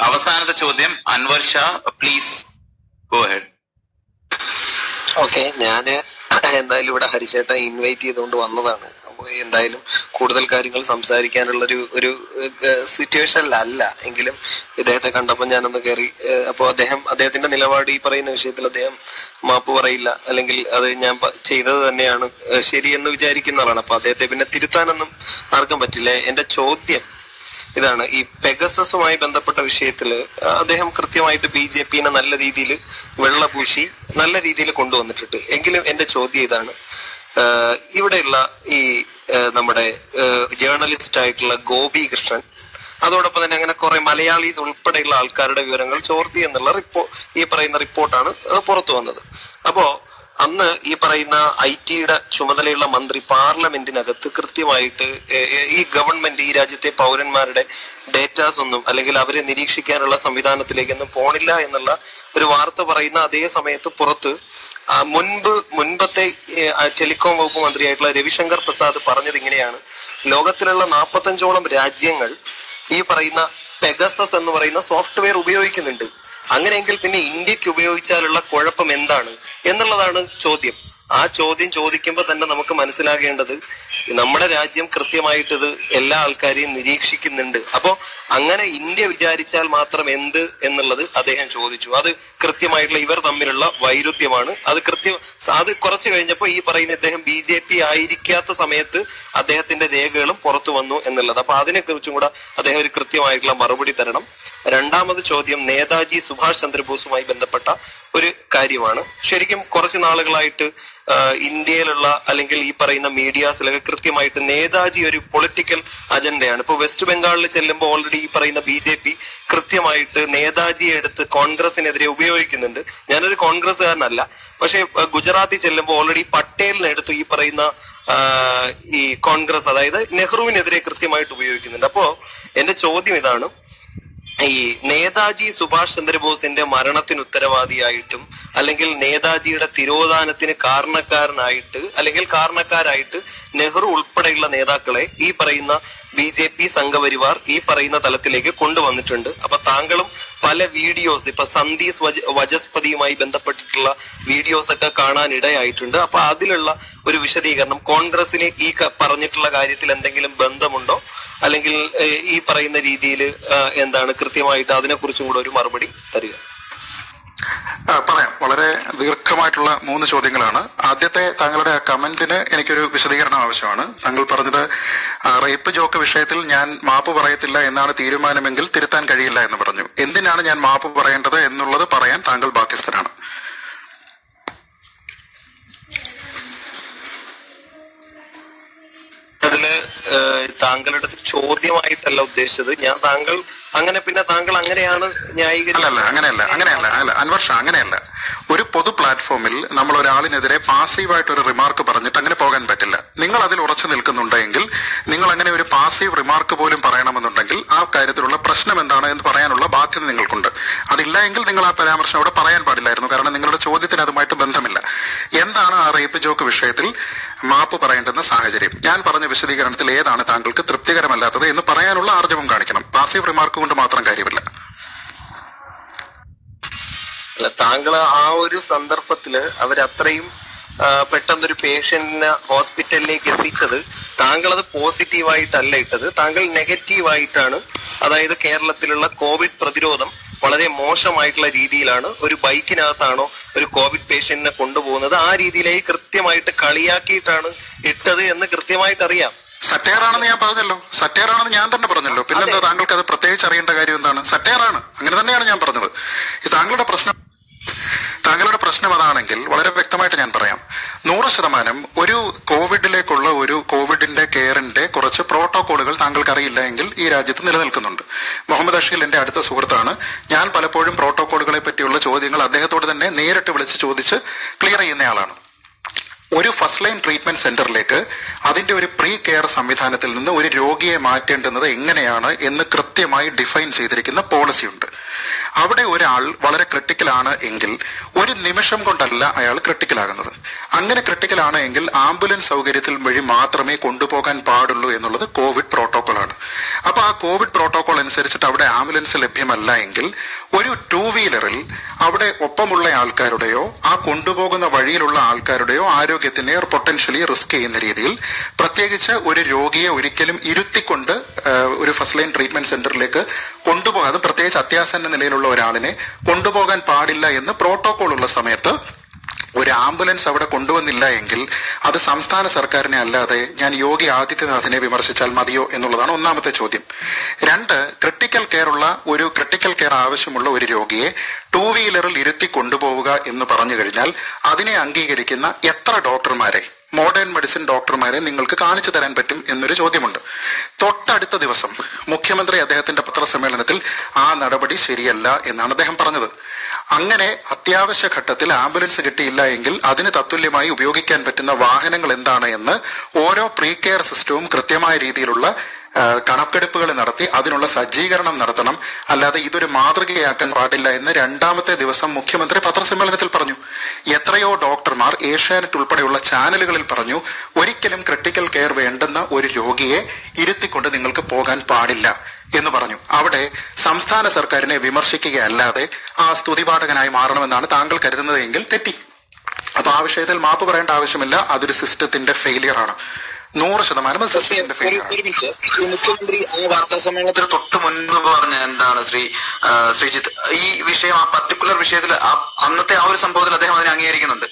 അവസാനത്തെ ചോദ്യം Anwar Shah please go ahead okay ഞാന് എന്തായാലും ഇവിടെ ഹരിചേട്ട ഇൻവൈറ്റ് ചെയ്തുകൊണ്ട് വന്നതാണ് അപ്പൊ എന്തായാലും കൂടുതൽ കാര്യങ്ങൾ സംസാരിക്കാനുള്ള ഒരു ഒരു സിറ്റുവേഷനിലല്ല എങ്കിലും ഇദ്ദേഹത്തെ കണ്ടപ്പോൾ ഞാനൊന്ന് കയറി അപ്പോൾ അദ്ദേഹം അദ്ദേഹത്തിന്റെ നിലപാട് ഈ പറയുന്ന വിഷയത്തിൽ അദ്ദേഹം മാപ്പ് പറയില്ല അല്ലെങ്കിൽ അത് ഞാൻ പ- ചെയ്തത് തന്നെയാണ് ഏഹ് ശരിയെന്ന് വിചാരിക്കുന്ന ആളാണ് അപ്പൊ അദ്ദേഹത്തെ പിന്നെ തിരുത്താനൊന്നും ആർക്കും പറ്റില്ല എന്റെ ചോദ്യം ഇതാണ് ഈ പെഗസസുമായി ബന്ധപ്പെട്ട വിഷയത്തില് ആ, അദ്ദേഹം കൃത്യമായിട്ട് ബി ജെ പിനെ നല്ല രീതിയിൽ വെള്ളപൂശി നല്ല രീതിയിൽ കൊണ്ടുവന്നിട്ടുണ്ട് എങ്കിലും എന്റെ ചോദ്യം ഇതാണ് ആ, ഇവിടെയുള്ള ഈ ആ, നമ്മുടെ ജേർണലിസ്റ്റ് ആയിട്ടുള്ള ഗോപി കൃഷ്ണൻ അതോടൊപ്പം തന്നെ അങ്ങനെ കുറെ മലയാളീസ് ഉൾപ്പെടെയുള്ള ആൾക്കാരുടെ വിവരങ്ങൾ ചോർത്തി എന്നുള്ള റിപ്പോ ഈ പറയുന്ന റിപ്പോർട്ടാണ് ആ, പുറത്തു വന്നത് അപ്പോ അന്ന് ഈ പറയുന്ന ഐ ടിയുടെ ചുമതലയുള്ള മന്ത്രി പാർലമെന്റിനകത്ത് കൃത്യമായിട്ട് ഏ- ഏ- ഈ ഗവൺമെന്റ് ഈ രാജ്യത്തെ പൗരന്മാരുടെ ഡേറ്റാസ് ഒന്നും അല്ലെങ്കിൽ അവരെ നിരീക്ഷിക്കാനുള്ള സംവിധാനത്തിലേക്കൊന്നും പോണില്ല എന്നുള്ള ഒരു വാർത്ത പറയുന്ന അതേ സമയത്ത് പുറത്ത് ആ, മുൻപ് മുൻപത്തെ ഏ, ആ, ടെലികോം വകുപ്പ് മന്ത്രിയായിട്ടുള്ള രവിശങ്കർ പ്രസാദ് പറഞ്ഞത് ഇങ്ങനെയാണ് ലോകത്തിലുള്ള നാൽപ്പത്തഞ്ചോളം രാജ്യങ്ങൾ ഈ പറയുന്ന പെഗസസ് എന്ന് പറയുന്ന സോഫ്റ്റ്വെയർ ഉപയോഗിക്കുന്നുണ്ട് അങ്ങനെയെങ്കിൽ പിന്നെ ഇന്ത്യക്ക് ഉപയോഗിച്ചാലുള്ള കുഴപ്പം എന്താണ് എന്നുള്ളതാണ് ചോദ്യം ആ ചോദ്യം ചോദിക്കുമ്പോൾ തന്നെ നമുക്ക് മനസ്സിലാകേണ്ടത് നമ്മുടെ രാജ്യം കൃത്യമായിട്ട് ഇത് എല്ലാ ആൾക്കാരെയും നിരീക്ഷിക്കുന്നുണ്ട് അപ്പോ അങ്ങനെ ഇന്ത്യ വിചാരിച്ചാൽ മാത്രം എന്ത് എന്നുള്ളത് അദ്ദേഹം ചോദിച്ചു അത് കൃത്യമായിട്ടുള്ള ഇവർ തമ്മിലുള്ള വൈരുദ്ധ്യമാണ് അത് കൃത്യം അത് കുറച്ച് കഴിഞ്ഞപ്പോൾ ഈ പറയുന്ന ഇദ്ദേഹം ബി ജെ പി ആയിരിക്കാത്ത സമയത്ത് അദ്ദേഹത്തിന്റെ രേഖകളും പുറത്തു വന്നു എന്നുള്ളത് അപ്പൊ അതിനെ കുറിച്ചും കൂടെ അദ്ദേഹം ഒരു കൃത്യമായിട്ടുള്ള മറുപടി തരണം രണ്ടാമത് ചോദ്യം നേതാജി സുഭാഷ് ചന്ദ്രബോസുമായി ബന്ധപ്പെട്ട ഒരു കാര്യമാണ് ശരിക്കും കുറച്ച് നാളുകളായിട്ട് ആ, ഇന്ത്യയിലുള്ള അല്ലെങ്കിൽ ഈ പറയുന്ന മീഡിയാസിലൊക്കെ കൃത്യമായിട്ട് നേതാജി ഒരു പൊളിറ്റിക്കൽ അജണ്ടയാണ് ഇപ്പൊ വെസ്റ്റ് ബംഗാളിൽ ചെല്ലുമ്പോൾ ഓൾറെഡി ഈ പറയുന്ന ബി ജെ പി കൃത്യമായിട്ട് നേതാജിയെ എടുത്ത് കോൺഗ്രസിനെതിരെ ഉപയോഗിക്കുന്നുണ്ട് ഞാനൊരു കോൺഗ്രസ്സുകാരനല്ല പക്ഷെ ആ, ഗുജറാത്തിൽ ചെല്ലുമ്പോൾ ഓൾറെഡി പട്ടേലിനെ എടുത്ത് ഈ പറയുന്ന ആ, ഈ കോൺഗ്രസ് അതായത് നെഹ്റുവിനെതിരെ കൃത്യമായിട്ട് ഉപയോഗിക്കുന്നുണ്ട് അപ്പോ എന്റെ ചോദ്യം ഇതാണ് ഈ നേതാജി സുഭാഷ് ചന്ദ്രബോസിന്റെ മരണത്തിന് ഉത്തരവാദിയായിട്ടും അല്ലെങ്കിൽ നേതാജിയുടെ തിരോധാനത്തിന് കാരണക്കാരനായിട്ട് അല്ലെങ്കിൽ കാരണക്കാരായിട്ട് നെഹ്റു ഉൾപ്പെടെയുള്ള നേതാക്കളെ ഈ പറയുന്ന ബി ജെ പി സംഘപരിവാർ ഈ പറയുന്ന തലത്തിലേക്ക് കൊണ്ടുവന്നിട്ടുണ്ട് അപ്പൊ താങ്കളും പല വീഡിയോസ് ഇപ്പൊ സന്ദീസ് വജ വജസ്പതിയുമായി ബന്ധപ്പെട്ടിട്ടുള്ള വീഡിയോസ് ഒക്കെ കാണാൻ ഇടയായിട്ടുണ്ട് അപ്പൊ അതിലുള്ള ഒരു വിശദീകരണം കോൺഗ്രസിന് ഈ ക- പറഞ്ഞിട്ടുള്ള കാര്യത്തിൽ എന്തെങ്കിലും ബന്ധമുണ്ടോ അല്ലെങ്കിൽ ഏഹ്, ഈ പറയുന്ന രീതിയിൽ എന്താണ് കൃത്യമായിട്ട് അതിനെക്കുറിച്ചും കൂടെ ഒരു മറുപടി തരിക ആ, പറയാം വളരെ ദീർഘമായിട്ടുള്ള മൂന്ന് ചോദ്യങ്ങളാണ് ആദ്യത്തെ താങ്കളുടെ കമന്റിന് എനിക്കൊരു വിശദീകരണം ആവശ്യമാണ് താങ്കൾ പറഞ്ഞത് ആ, റേപ്പ് ജോക്ക് വിഷയത്തിൽ ഞാൻ മാപ്പ് പറയത്തില്ല എന്നാണ് തീരുമാനമെങ്കിൽ തിരുത്താൻ കഴിയില്ല എന്ന് പറഞ്ഞു എന്തിനാണ് ഞാൻ മാപ്പ് പറയേണ്ടത് എന്നുള്ളത് പറയാൻ താങ്കൾ ബാധ്യസ്ഥനാണ് അതില് ഏഹ്, താങ്കളുടെ അടുത്ത് ചോദ്യമായിട്ടല്ല ഉദ്ദേശിച്ചത് ഞാൻ താങ്കൾ അങ്ങനെ പിന്നെ താങ്കൾ അങ്ങനെയാണ് ന്യായീകരിച്ചത് അല്ലല്ല അങ്ങനെയല്ല അങ്ങനെയല്ല അല്ല അൻവർഷ അങ്ങനെയല്ല ഒരു പൊതു പ്ലാറ്റ്ഫോമിൽ നമ്മൾ ഒരാളിനെതിരെ പാസീവായിട്ട് ഒരു റിമാർക്ക് പറഞ്ഞിട്ട് അങ്ങനെ പോകാൻ പറ്റില്ല നിങ്ങൾ അതിൽ ഉറച്ചു നിൽക്കുന്നുണ്ടെങ്കിൽ നിങ്ങൾ അങ്ങനെ ഒരു പാസീവ് റിമാർക്ക് പോലും പറയണമെന്നുണ്ടെങ്കിൽ ആ കാര്യത്തിലുള്ള പ്രശ്നം എന്താണ് എന്ന് പറയാനുള്ള ബാധ്യത നിങ്ങൾക്കുണ്ട് അതില്ല എങ്കിൽ നിങ്ങൾ ആ പരാമർശം അവിടെ പറയാൻ പാടില്ലായിരുന്നു കാരണം നിങ്ങളുടെ ചോദ്യത്തിന് അതുമായിട്ട് ബന്ധമില്ല എന്താണ് ആ റേപ്പ് ജോക്ക് വിഷയത്തിൽ മാപ്പ് പറയേണ്ടുന്ന സാഹചര്യം ഞാൻ പറഞ്ഞ വിശദീകരണത്തിൽ ഏതാണ് താങ്കൾക്ക് തൃപ്തികരമല്ലാത്തത് എന്ന് പറയാനുള്ള ആർജവം കാണിക്കണം പാസീവ് റിമാർക്ക് കൊണ്ട് മാത്രം കാര്യമില്ല അല്ല താങ്കൾ ആ ഒരു സന്ദർഭത്തില് അവരത്രയും ആ, പെട്ടെന്നൊരു പേഷ്യന്റിനെ ഹോസ്പിറ്റലിലേക്ക് എത്തിച്ചത് താങ്കൾ അത് പോസിറ്റീവായിട്ടല്ല ഇട്ടത് താങ്കൾ നെഗറ്റീവായിട്ടാണ് അതായത് കേരളത്തിലുള്ള കോവിഡ് പ്രതിരോധം വളരെ മോശമായിട്ടുള്ള രീതിയിലാണ് ഒരു ബൈക്കിനകത്താണോ ഒരു കോവിഡ് പേഷ്യന്റിനെ കൊണ്ടുപോകുന്നത് ആ രീതിയിലേക്ക് കൃത്യമായിട്ട് കളിയാക്കിയിട്ടാണ് ഇട്ടത് എന്ന് കൃത്യമായിട്ട് അറിയാം സറ്റയർ ആണെന്ന് ഞാൻ പറഞ്ഞല്ലോ സറ്റയർ ആണെന്ന് ഞാൻ തന്നെ പറഞ്ഞല്ലോ പിന്നെന്താ താങ്കൾക്ക് അത് പ്രത്യേകിച്ച് അറിയേണ്ട കാര്യം എന്താണ് സറ്റയർ ആണ് അങ്ങനെ തന്നെയാണ് ഞാൻ പറഞ്ഞത് ഈ താങ്കളുടെ പ്രശ്നം താങ്കളുടെ പ്രശ്നം അതാണെങ്കിൽ വളരെ വ്യക്തമായിട്ട് ഞാൻ പറയാം നൂറ് ശതമാനം ഒരു കോവിഡിലേക്കുള്ള ഒരു കോവിഡിന്റെ കെയറിന്റെ കുറച്ച് പ്രോട്ടോകോളുകൾ താങ്കൾക്ക് അറിയില്ല എങ്കിൽ ഈ രാജ്യത്ത് നിലനിൽക്കുന്നുണ്ട് മുഹമ്മദ് അഷീൽ എന്റെ അടുത്ത സുഹൃത്താണ് ഞാൻ പലപ്പോഴും പ്രോട്ടോകോളുകളെ പറ്റിയുള്ള ചോദ്യങ്ങൾ അദ്ദേഹത്തോട് തന്നെ നേരിട്ട് വിളിച്ച് ചോദിച്ച് ക്ലിയർ ചെയ്യുന്നയാളാണ് ഒരു ഫസ്റ്റ് ലൈൻ ട്രീറ്റ്മെന്റ് സെന്ററിലേക്ക് അതിന്റെ ഒരു പ്രീ കെയർ സംവിധാനത്തിൽ നിന്ന് ഒരു രോഗിയെ മാറ്റേണ്ടുന്നത് എങ്ങനെയാണ് എന്ന് കൃത്യമായി ഡിഫൈൻ ചെയ്തിരിക്കുന്ന പോളിസി ഉണ്ട് അവിടെ ഒരാൾ വളരെ ക്രിട്ടിക്കലാണ് എങ്കിൽ ഒരു നിമിഷം കൊണ്ടല്ല അയാൾ ക്രിട്ടിക്കലാകുന്നത് അങ്ങനെ ക്രിട്ടിക്കലാണ് എങ്കിൽ ആംബുലൻസ് സൗകര്യത്തിൽ വഴി മാത്രമേ കൊണ്ടുപോകാൻ പാടുള്ളൂ എന്നുള്ളത് കോവിഡ് പ്രോട്ടോകോൾ ആണ് അപ്പൊ ആ കോവിഡ് പ്രോട്ടോകോൾ അനുസരിച്ചിട്ട് അവിടെ ആംബുലൻസ് ലഭ്യമല്ല എങ്കിൽ ഒരു ടൂ വീലറിൽ അവിടെ ഒപ്പമുള്ള ആൾക്കാരുടെയോ ആ കൊണ്ടുപോകുന്ന വഴിയിലുള്ള ആൾക്കാരുടെയോ ആരോഗ്യത്തിനെ പൊട്ടൻഷ്യലി റിസ്ക് ചെയ്യുന്ന രീതിയിൽ പ്രത്യേകിച്ച് ഒരു രോഗിയെ ഒരിക്കലും ഇരുത്തിക്കൊണ്ട് ആ, ഒരു ഫസ്റ്റ് ലൈൻ ട്രീറ്റ്മെന്റ് സെന്ററിലേക്ക് കൊണ്ടുപോകാൻ അത് പ്രത്യേകിച്ച് അത്യാസന്ന നിലയിലുള്ള ഒരാളിനെ കൊണ്ടുപോകാൻ പാടില്ല എന്ന് പ്രോട്ടോകോൾ ഉള്ള സമയത്ത് ഒരു ആംബുലൻസ് അവിടെ കൊണ്ടുവന്നില്ല എങ്കിൽ അത് സംസ്ഥാന സർക്കാരിനെ അല്ലാതെ ഞാൻ യോഗി ആദിത്യനാഥിനെ വിമർശിച്ചാൽ മതിയോ എന്നുള്ളതാണ് ഒന്നാമത്തെ ചോദ്യം രണ്ട് ക്രിട്ടിക്കൽ കെയർ ഉള്ള ഒരു ക്രിട്ടിക്കൽ കെയർ ആവശ്യമുള്ള ഒരു രോഗിയെ ടൂ വീലറിൽ ഇരുത്തി കൊണ്ടുപോവുക എന്ന് പറഞ്ഞു കഴിഞ്ഞാൽ അതിനെ അംഗീകരിക്കുന്ന എത്ര ഡോക്ടർമാരെ മോഡേൺ മെഡിസിൻ ഡോക്ടർമാരെ നിങ്ങൾക്ക് കാണിച്ചു തരാൻ പറ്റും എന്നൊരു ചോദ്യമുണ്ട് തൊട്ടടുത്ത ദിവസം മുഖ്യമന്ത്രി അദ്ദേഹത്തിന്റെ പത്രസമ്മേളനത്തിൽ ആ നടപടി ശരിയല്ല എന്നാണ് അദ്ദേഹം പറഞ്ഞത് അങ്ങനെ അത്യാവശ്യ ഘട്ടത്തിൽ ആംബുലൻസ് കിട്ടിയില്ല എങ്കിൽ അതിന് തത്തുല്യമായി ഉപയോഗിക്കാൻ പറ്റുന്ന വാഹനങ്ങൾ എന്താണ് എന്ന് ഓരോ പ്രീ കെയർ സിസ്റ്റവും കൃത്യമായ രീതിയിലുള്ള ആ, കണക്കെടുപ്പുകൾ നടത്തി അതിനുള്ള സജ്ജീകരണം നടത്തണം അല്ലാതെ ഇതൊരു മാതൃകയാക്കാൻ പാടില്ല എന്ന് രണ്ടാമത്തെ ദിവസം മുഖ്യമന്ത്രി പത്രസമ്മേളനത്തിൽ പറഞ്ഞു എത്രയോ ഡോക്ടർമാർ ഏഷ്യാനെറ്റ് ഉൾപ്പെടെയുള്ള ചാനലുകളിൽ പറഞ്ഞു ഒരിക്കലും ക്രിട്ടിക്കൽ കെയർ വേണ്ടുന്ന ഒരു രോഗിയെ ഇരുത്തിക്കൊണ്ട് നിങ്ങൾക്ക് പോകാൻ പാടില്ല എന്ന് പറഞ്ഞു അവിടെ സംസ്ഥാന സർക്കാരിനെ വിമർശിക്കുകയല്ലാതെ ആ സ്തുതിപാഠകനായി മാറണമെന്നാണ് താങ്കൾ കരുതുന്നത് എങ്കിൽ തെറ്റി അപ്പൊ ആ വിഷയത്തിൽ മാപ്പ് പറയേണ്ട ആവശ്യമില്ല അതൊരു സിസ്റ്റത്തിന്റെ ഫെയിലിയർ ആണ് നൂറ് ശതമാനം അത് സിസ്റ്റത്തിന്റെ ഒരു ഫെയിലിയർ ആണ് ഒരു മിനിറ്റ് ഈ മുഖ്യമന്ത്രി ആ വാർത്താ സമ്മേളനത്തിന് തൊട്ട് മുൻപ് പറഞ്ഞ എന്താണ് ശ്രീ ആ, ശ്രീജിത്ത് ഈ വിഷയം ആ പർട്ടിക്കുലർ വിഷയത്തിൽ ആ- അന്നത്തെ ആ ഒരു സംഭവത്തിൽ അദ്ദേഹം അതിനെ അംഗീകരിക്കുന്നുണ്ട്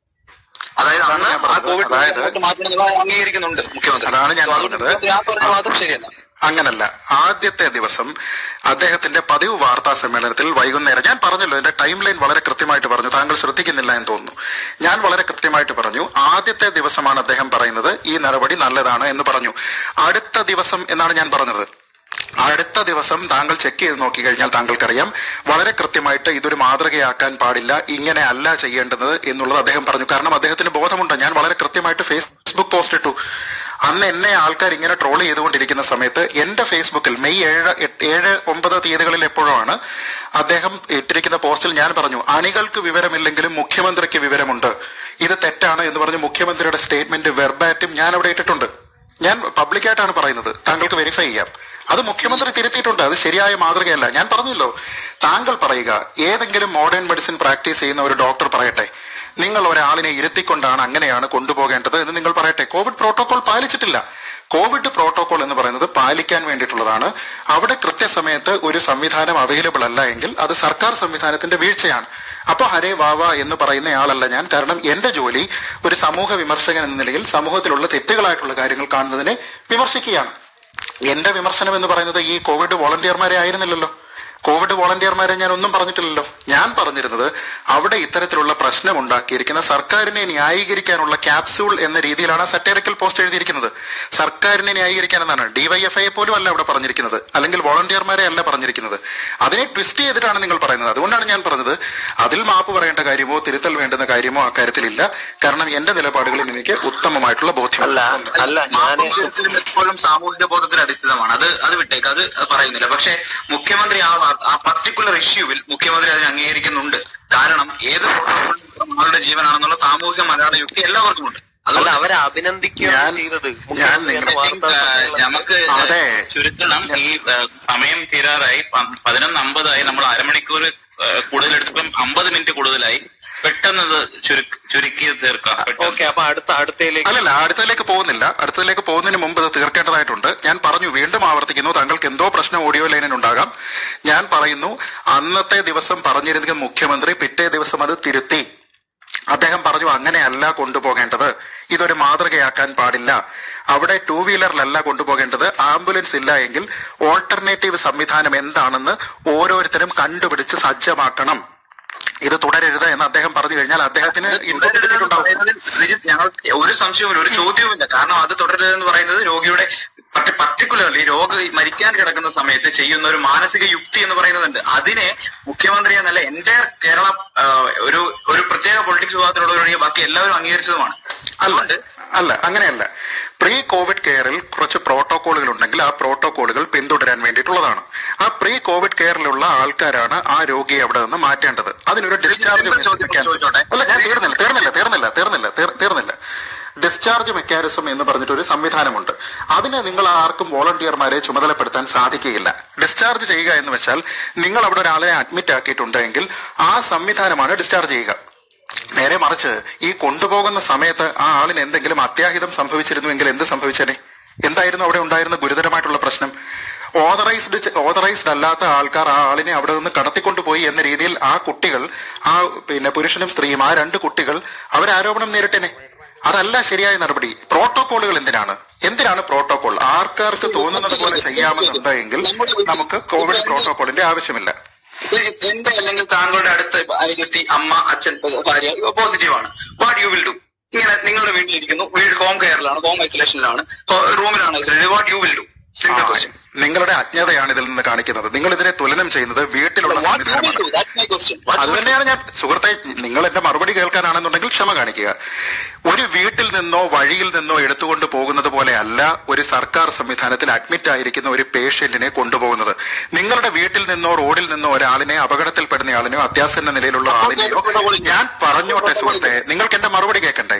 അതായത് അന്ന് ഞാൻ ആ പറഞ്ഞത്. കോവിഡ് അതായത് പ്രോട്ടോകോൾ മാറ്റണം എന്നുള്ളത് അംഗീകരിക്കുന്നുണ്ട് മുഖ്യമന്ത്രി അതാണ് ഞാൻ So അതുകൊണ്ട് പറഞ്ഞത്. മുഖ്യമന്ത്രി ആ പറഞ്ഞ വാദം ശരിയല്ല അങ്ങനല്ല ആദ്യത്തെ ദിവസം അദ്ദേഹത്തിന്റെ പതിവ് വാർത്താ സമ്മേളനത്തിൽ വൈകുന്നേരം ഞാൻ പറഞ്ഞല്ലോ എന്റെ ടൈം ലൈൻ വളരെ കൃത്യമായിട്ട് പറഞ്ഞു താങ്കൾ ശ്രദ്ധിക്കുന്നില്ല എന്ന് തോന്നുന്നു ഞാൻ വളരെ കൃത്യമായിട്ട് പറഞ്ഞു ആദ്യത്തെ ദിവസമാണ് അദ്ദേഹം പറയുന്നത് ഈ നടപടി നല്ലതാണ് എന്ന് പറഞ്ഞു അടുത്ത ദിവസം എന്നാണ് ഞാൻ പറഞ്ഞത് അടുത്ത ദിവസം താങ്കൾ ചെക്ക് ചെയ്ത് നോക്കിക്കഴിഞ്ഞാൽ താങ്കൾക്കറിയാം വളരെ കൃത്യമായിട്ട് ഇതൊരു മാതൃകയാക്കാൻ പാടില്ല ഇങ്ങനെ അല്ല ചെയ്യേണ്ടത് എന്നുള്ളത് അദ്ദേഹം പറഞ്ഞു കാരണം അദ്ദേഹത്തിന് ബോധമുണ്ട് ഞാൻ വളരെ കൃത്യമായിട്ട് ഫേസ്ബുക്ക് പോസ്റ്റ് ഇട്ടു അന്ന് എന്നെ ആൾക്കാർ ഇങ്ങനെ ട്രോൾ ചെയ്തുകൊണ്ടിരിക്കുന്ന സമയത്ത് എന്റെ ഫേസ്ബുക്കിൽ മെയ് ഏഴ് എട്ട് ഏഴ് ഒമ്പത് തീയതികളിൽ എപ്പോഴോ ആണ് അദ്ദേഹം ഇട്ടിരിക്കുന്ന പോസ്റ്റിൽ ഞാൻ പറഞ്ഞു അണികൾക്ക് വിവരമില്ലെങ്കിലും മുഖ്യമന്ത്രിക്ക് വിവരമുണ്ട് ഇത് തെറ്റാണ് എന്ന് പറഞ്ഞ് മുഖ്യമന്ത്രിയുടെ സ്റ്റേറ്റ്മെന്റ് വെർബാറ്റും ഞാൻ അവിടെ ഇട്ടിട്ടുണ്ട് ഞാൻ പബ്ലിക്കായിട്ടാണ് പറയുന്നത് താങ്കൾക്ക് വെരിഫൈ ചെയ്യാം അത് മുഖ്യമന്ത്രി തിരുത്തിയിട്ടുണ്ട് അത് ശരിയായ മാതൃകയല്ല ഞാൻ പറഞ്ഞല്ലോ താങ്കൾ പറയുക ഏതെങ്കിലും മോഡേൺ മെഡിസിൻ പ്രാക്ടീസ് ചെയ്യുന്ന ഒരു ഡോക്ടർ പറയട്ടെ നിങ്ങൾ ഒരാളിനെ ഇരുത്തിക്കൊണ്ടാണ് അങ്ങനെയാണ് കൊണ്ടുപോകേണ്ടത് എന്ന് നിങ്ങൾ പറയട്ടെ കോവിഡ് പ്രോട്ടോകോൾ പാലിച്ചിട്ടില്ല കോവിഡ് പ്രോട്ടോകോൾ എന്ന് പറയുന്നത് പാലിക്കാൻ വേണ്ടിയിട്ടുള്ളതാണ് അവിടെ കൃത്യസമയത്ത് ഒരു സംവിധാനം അവൈലബിൾ അല്ല എങ്കിൽ അത് സർക്കാർ സംവിധാനത്തിന്റെ വീഴ്ചയാണ് അപ്പൊ ഹരേ വാവ എന്ന് പറയുന്ന ആളല്ല ഞാൻ കാരണം എന്റെ ജോലി ഒരു സമൂഹ വിമർശകൻ എന്ന നിലയിൽ സമൂഹത്തിലുള്ള തെറ്റുകളായിട്ടുള്ള കാര്യങ്ങൾ കാണുന്നതിനെ വിമർശിക്കുകയാണ് എന്റെ വിമർശനം എന്ന് പറയുന്നത് ഈ കോവിഡ് വോളണ്ടിയർമാരെ ആയിരുന്നില്ലല്ലോ കോവിഡ് വോളണ്ടിയർമാരെ ഞാൻ ഒന്നും പറഞ്ഞിട്ടില്ലല്ലോ ഞാൻ പറഞ്ഞിരുന്നത് അവിടെ ഇത്തരത്തിലുള്ള പ്രശ്നം ഉണ്ടാക്കിയിരിക്കുന്ന സർക്കാരിനെ ന്യായീകരിക്കാനുള്ള ക്യാപ്സ്യൂൾ എന്ന രീതിയിലാണ് സറ്റേറിക്കൽ പോസ്റ്റ് എഴുതിയിരിക്കുന്നത് സർക്കാരിനെ ന്യായീകരിക്കാൻ എന്നാണ് ഡിവൈഎഫ്ഐ പോലും അല്ല അവിടെ പറഞ്ഞിരിക്കുന്നത് അല്ലെങ്കിൽ വോളണ്ടിയർമാരെ അല്ല പറഞ്ഞിരിക്കുന്നത് അതിനെ ട്വിസ്റ്റ് ചെയ്തിട്ടാണ് നിങ്ങൾ പറയുന്നത് അതുകൊണ്ടാണ് ഞാൻ പറഞ്ഞത് അതിൽ മാപ്പ് പറയേണ്ട കാര്യമോ തിരുത്തൽ വേണ്ടുന്ന കാര്യമോ അക്കാര്യത്തിലില്ല കാരണം എന്റെ നിലപാടുകളിൽ എനിക്ക് ഉത്തമമായിട്ടുള്ള ബോധ്യം അല്ല അല്ല ഞാന് മാപ്പും എപ്പോഴും സാമൂഹിക ബോധത്തിൽ അടിസ്ഥിതമാണ് അത് അത് വിട്ടേക്ക് അത് പറയുന്നില്ല പക്ഷെ മുഖ്യമന്ത്രി ആ വാർത്ത- ആ പർട്ടിക്കുലർ ഇഷ്യൂവിൽ മുഖ്യമന്ത്രി അതിനെ അംഗീകരിക്കുന്നുണ്ട് കാരണം ഏത് ആളുടെ ജീവനാണെന്നുള്ള സാമൂഹിക മലയാള യുക്തി എല്ലാവർക്കും ഉണ്ട് അല്ല അതുകൊണ്ട് അവരെ അഭിനന്ദിക്കുകയാണ് ഞാൻ- ചെയ്തത് ഞാൻ മുഖ്യമന്ത്രി നിങ്ങൾ- എന്ന വാർത്താ ആ, സമ്മേളനത്തിൽ നമുക്ക് അതെ. ചുരുക്കണം ഈ ആ, സമയം തീരാറായി പ- പതിനൊന്ന് അമ്പതായി നമ്മൾ അരമണിക്കൂർ ആ, കൂടുതൽ എടുത്തപ്പം അമ്പത് മിനിറ്റ് കൂടുതലായി പെട്ടെന്ന് ഇത് ചുരുക്കി ചുരുക്കി തീർക്കാം പെട്ടെന്ന്. ഓക്കെ അപ്പൊ അടുത്ത അടുത്തയിലേക്ക് അല്ലല്ല അടുത്തതിലേക്ക് പോകുന്നില്ല അടുത്തതിലേക്ക് പോകുന്നതിന് മുമ്പ് ഇത് തീർക്കേണ്ടതായിട്ടുണ്ട് ഞാൻ പറഞ്ഞു വീണ്ടും ആവർത്തിക്കുന്നു താങ്കൾക്ക് എന്തോ പ്രശ്നം ഓഡിയോ ലൈനിൽ ഉണ്ടാകാം ഞാൻ പറയുന്നു അന്നത്തെ ദിവസം പറഞ്ഞിരുന്ന മുഖ്യമന്ത്രി പിറ്റേ ദിവസം അത് തിരുത്തി അദ്ദേഹം പറഞ്ഞു അങ്ങനെയല്ല കൊണ്ടുപോകേണ്ടത് ഇതൊരു മാതൃകയാക്കാൻ പാടില്ല അവിടെ ടൂ വീലറിലല്ല കൊണ്ടുപോകേണ്ടത് ആംബുലൻസ് ഇല്ല എങ്കിൽ ഓൾട്ടർനേറ്റീവ് സംവിധാനം എന്താണെന്ന് ഓരോരുത്തരും കണ്ടുപിടിച്ച് സജ്ജമാക്കണം ഇത് തുടരരുത് എന്ന് അദ്ദേഹം പറഞ്ഞു കഴിഞ്ഞാൽ അദ്ദേഹത്തിന് ഇൻപുട്ട് തുടരരുതെന്ന് കിട്ടിയിട്ടുണ്ടാവും പറയുന്നതിൽ ശ്രീജിത്ത് ഞങ്ങൾ ഒരു സംശയവുമില്ല ഒരു ചോദ്യവുമില്ല കാരണം അത് തുടരരുതെന്ന് പറയുന്നത് രോഗിയുടെ പർട്ടിക്കുലർലി രോഗി മരിക്കാൻ കിടക്കുന്ന സമയത്ത് ചെയ്യുന്ന ഒരു മാനസിക യുക്തി എന്ന് പറയുന്നതുണ്ട് അതിനെ മുഖ്യമന്ത്രി എന്നല്ല എന്റെ കേരള ആ, ഒരു ഒരു പ്രത്യേക പൊളിറ്റിക്സ് വിഭാഗത്തിലുള്ള ഒഴികെ ബാക്കി എല്ലാവരും അംഗീകരിച്ചതുമാണ് അതുകൊണ്ട് അല്ല അങ്ങനെയല്ല പ്രീ കോവിഡ് കെയറിൽ കുറച്ച് പ്രോട്ടോകോളുകൾ ഉണ്ടെങ്കിൽ ആ പ്രോട്ടോകോളുകൾ പിന്തുടരാൻ വേണ്ടിയിട്ടുള്ളതാണ് ആ പ്രീ കോവിഡ് കെയറിലുള്ള ആൾക്കാരാണ് ആ രോഗിയെ അവിടെ നിന്ന് മാറ്റേണ്ടത് അതിനൊരു ഡിസ്ചാർജ് സിമ്പിൾ ചോദ്യം ചോദിച്ചോട്ടെ? അല്ല ഞാൻ തീർന്നില്ല തീർന്നില്ല തീർന്നില്ല തീർന്നില്ല തീർ- തീർന്നില്ല ഡിസ്ചാർജ് മെക്കാനിസം എന്ന് പറഞ്ഞിട്ട് ഒരു സംവിധാനമുണ്ട് അതിനെ നിങ്ങൾ ആർക്കും വോളണ്ടിയർമാരെ ചുമതലപ്പെടുത്താൻ സാധിക്കുകയില്ല ഡിസ്ചാർജ് ചെയ്യുക എന്ന് വെച്ചാൽ നിങ്ങൾ അവിടെ ഒരാളെ അഡ്മിറ്റ് ആക്കിയിട്ടുണ്ടെങ്കിൽ ആ സംവിധാനമാണ് ഡിസ്ചാർജ് ചെയ്യുക നേരെ മറിച്ച് ഈ കൊണ്ടുപോകുന്ന സമയത്ത് ആ ആളിന് എന്തെങ്കിലും അത്യാഹിതം സംഭവിച്ചിരുന്നുവെങ്കിൽ എന്ത് സംഭവിച്ചേനെ എന്തായിരുന്നു അവിടെ ഉണ്ടായിരുന്ന ഗുരുതരമായിട്ടുള്ള പ്രശ്നം ഓതറൈസ്ഡ് ഓതറൈസ്ഡ് അല്ലാത്ത ആൾക്കാർ ആ ആളിനെ അവിടെ നിന്ന് കടത്തിക്കൊണ്ടുപോയി എന്ന രീതിയിൽ ആ കുട്ടികൾ ആ പിന്നെ പുരുഷനും സ്ത്രീയും ആ രണ്ട് കുട്ടികൾ അവരാരോപണം നേരിട്ടേനെ അതല്ല ശരിയായ നടപടി പ്രോട്ടോകോളുകൾ എന്തിനാണ് എന്തിനാണ് പ്രോട്ടോകോൾ ആർക്കാർക്ക് തോന്നുന്നത് പോലെ ചെയ്യാമെന്നുണ്ടെങ്കിൽ നമുക്ക് കോവിഡ് പ്രോട്ടോകോളിന്റെ ആവശ്യമില്ല ശരി, എന്റെ അല്ലെങ്കിൽ താങ്കളുടെ അടുത്ത അയൽത്തി അമ്മ അച്ഛൻ ഭാര്യ പോസിറ്റീവ് ആണ് വാട്ട് യു വിൽ ഡു ഇങ്ങനെ നിങ്ങളുടെ വീട്ടിലിരിക്കുന്നു വീട് ഹോം കെയറിലാണ് ഹോം ഐസൊലേഷനിലാണ് റൂമിലാണ് isolation what you will do simple question നിങ്ങളുടെ അജ്ഞതയാണ് ഇതിൽ നിന്ന് കാണിക്കുന്നത് നിങ്ങൾ ഇതിനെ തുലനം ചെയ്യുന്നത് വീട്ടിലുള്ള വാട്ട് യു വിൽ സംവിധാനമാണ് ഡു ദാറ്റ്സ് മൈ ക്വസ്റ്റ്യൻ അത് തന്നെയാണ് ഞാൻ സുഹൃത്തെ നിങ്ങൾ എന്റെ മറുപടി കേൾക്കാനാണെന്നുണ്ടെങ്കിൽ ക്ഷമ കാണിക്കുക ഒരു വീട്ടിൽ നിന്നോ വഴിയിൽ നിന്നോ എടുത്തുകൊണ്ട് പോകുന്നത് പോലെ അല്ല ഒരു സർക്കാർ സംവിധാനത്തിൽ അഡ്മിറ്റ് ആയിരിക്കുന്ന ഒരു പേഷ്യന്റിനെ കൊണ്ടുപോകുന്നത് നിങ്ങളുടെ വീട്ടിൽ നിന്നോ റോഡിൽ നിന്നോ ഒരാളിനെ അപകടത്തിൽപ്പെടുന്ന ആളിനെയോ അത്യാസന്ന നിലയിലുള്ള ആളിനെയോ ഞാൻ പറഞ്ഞോട്ടെ സുഹൃത്തെ നിങ്ങൾക്ക് എന്റെ മറുപടി കേൾക്കണ്ടേ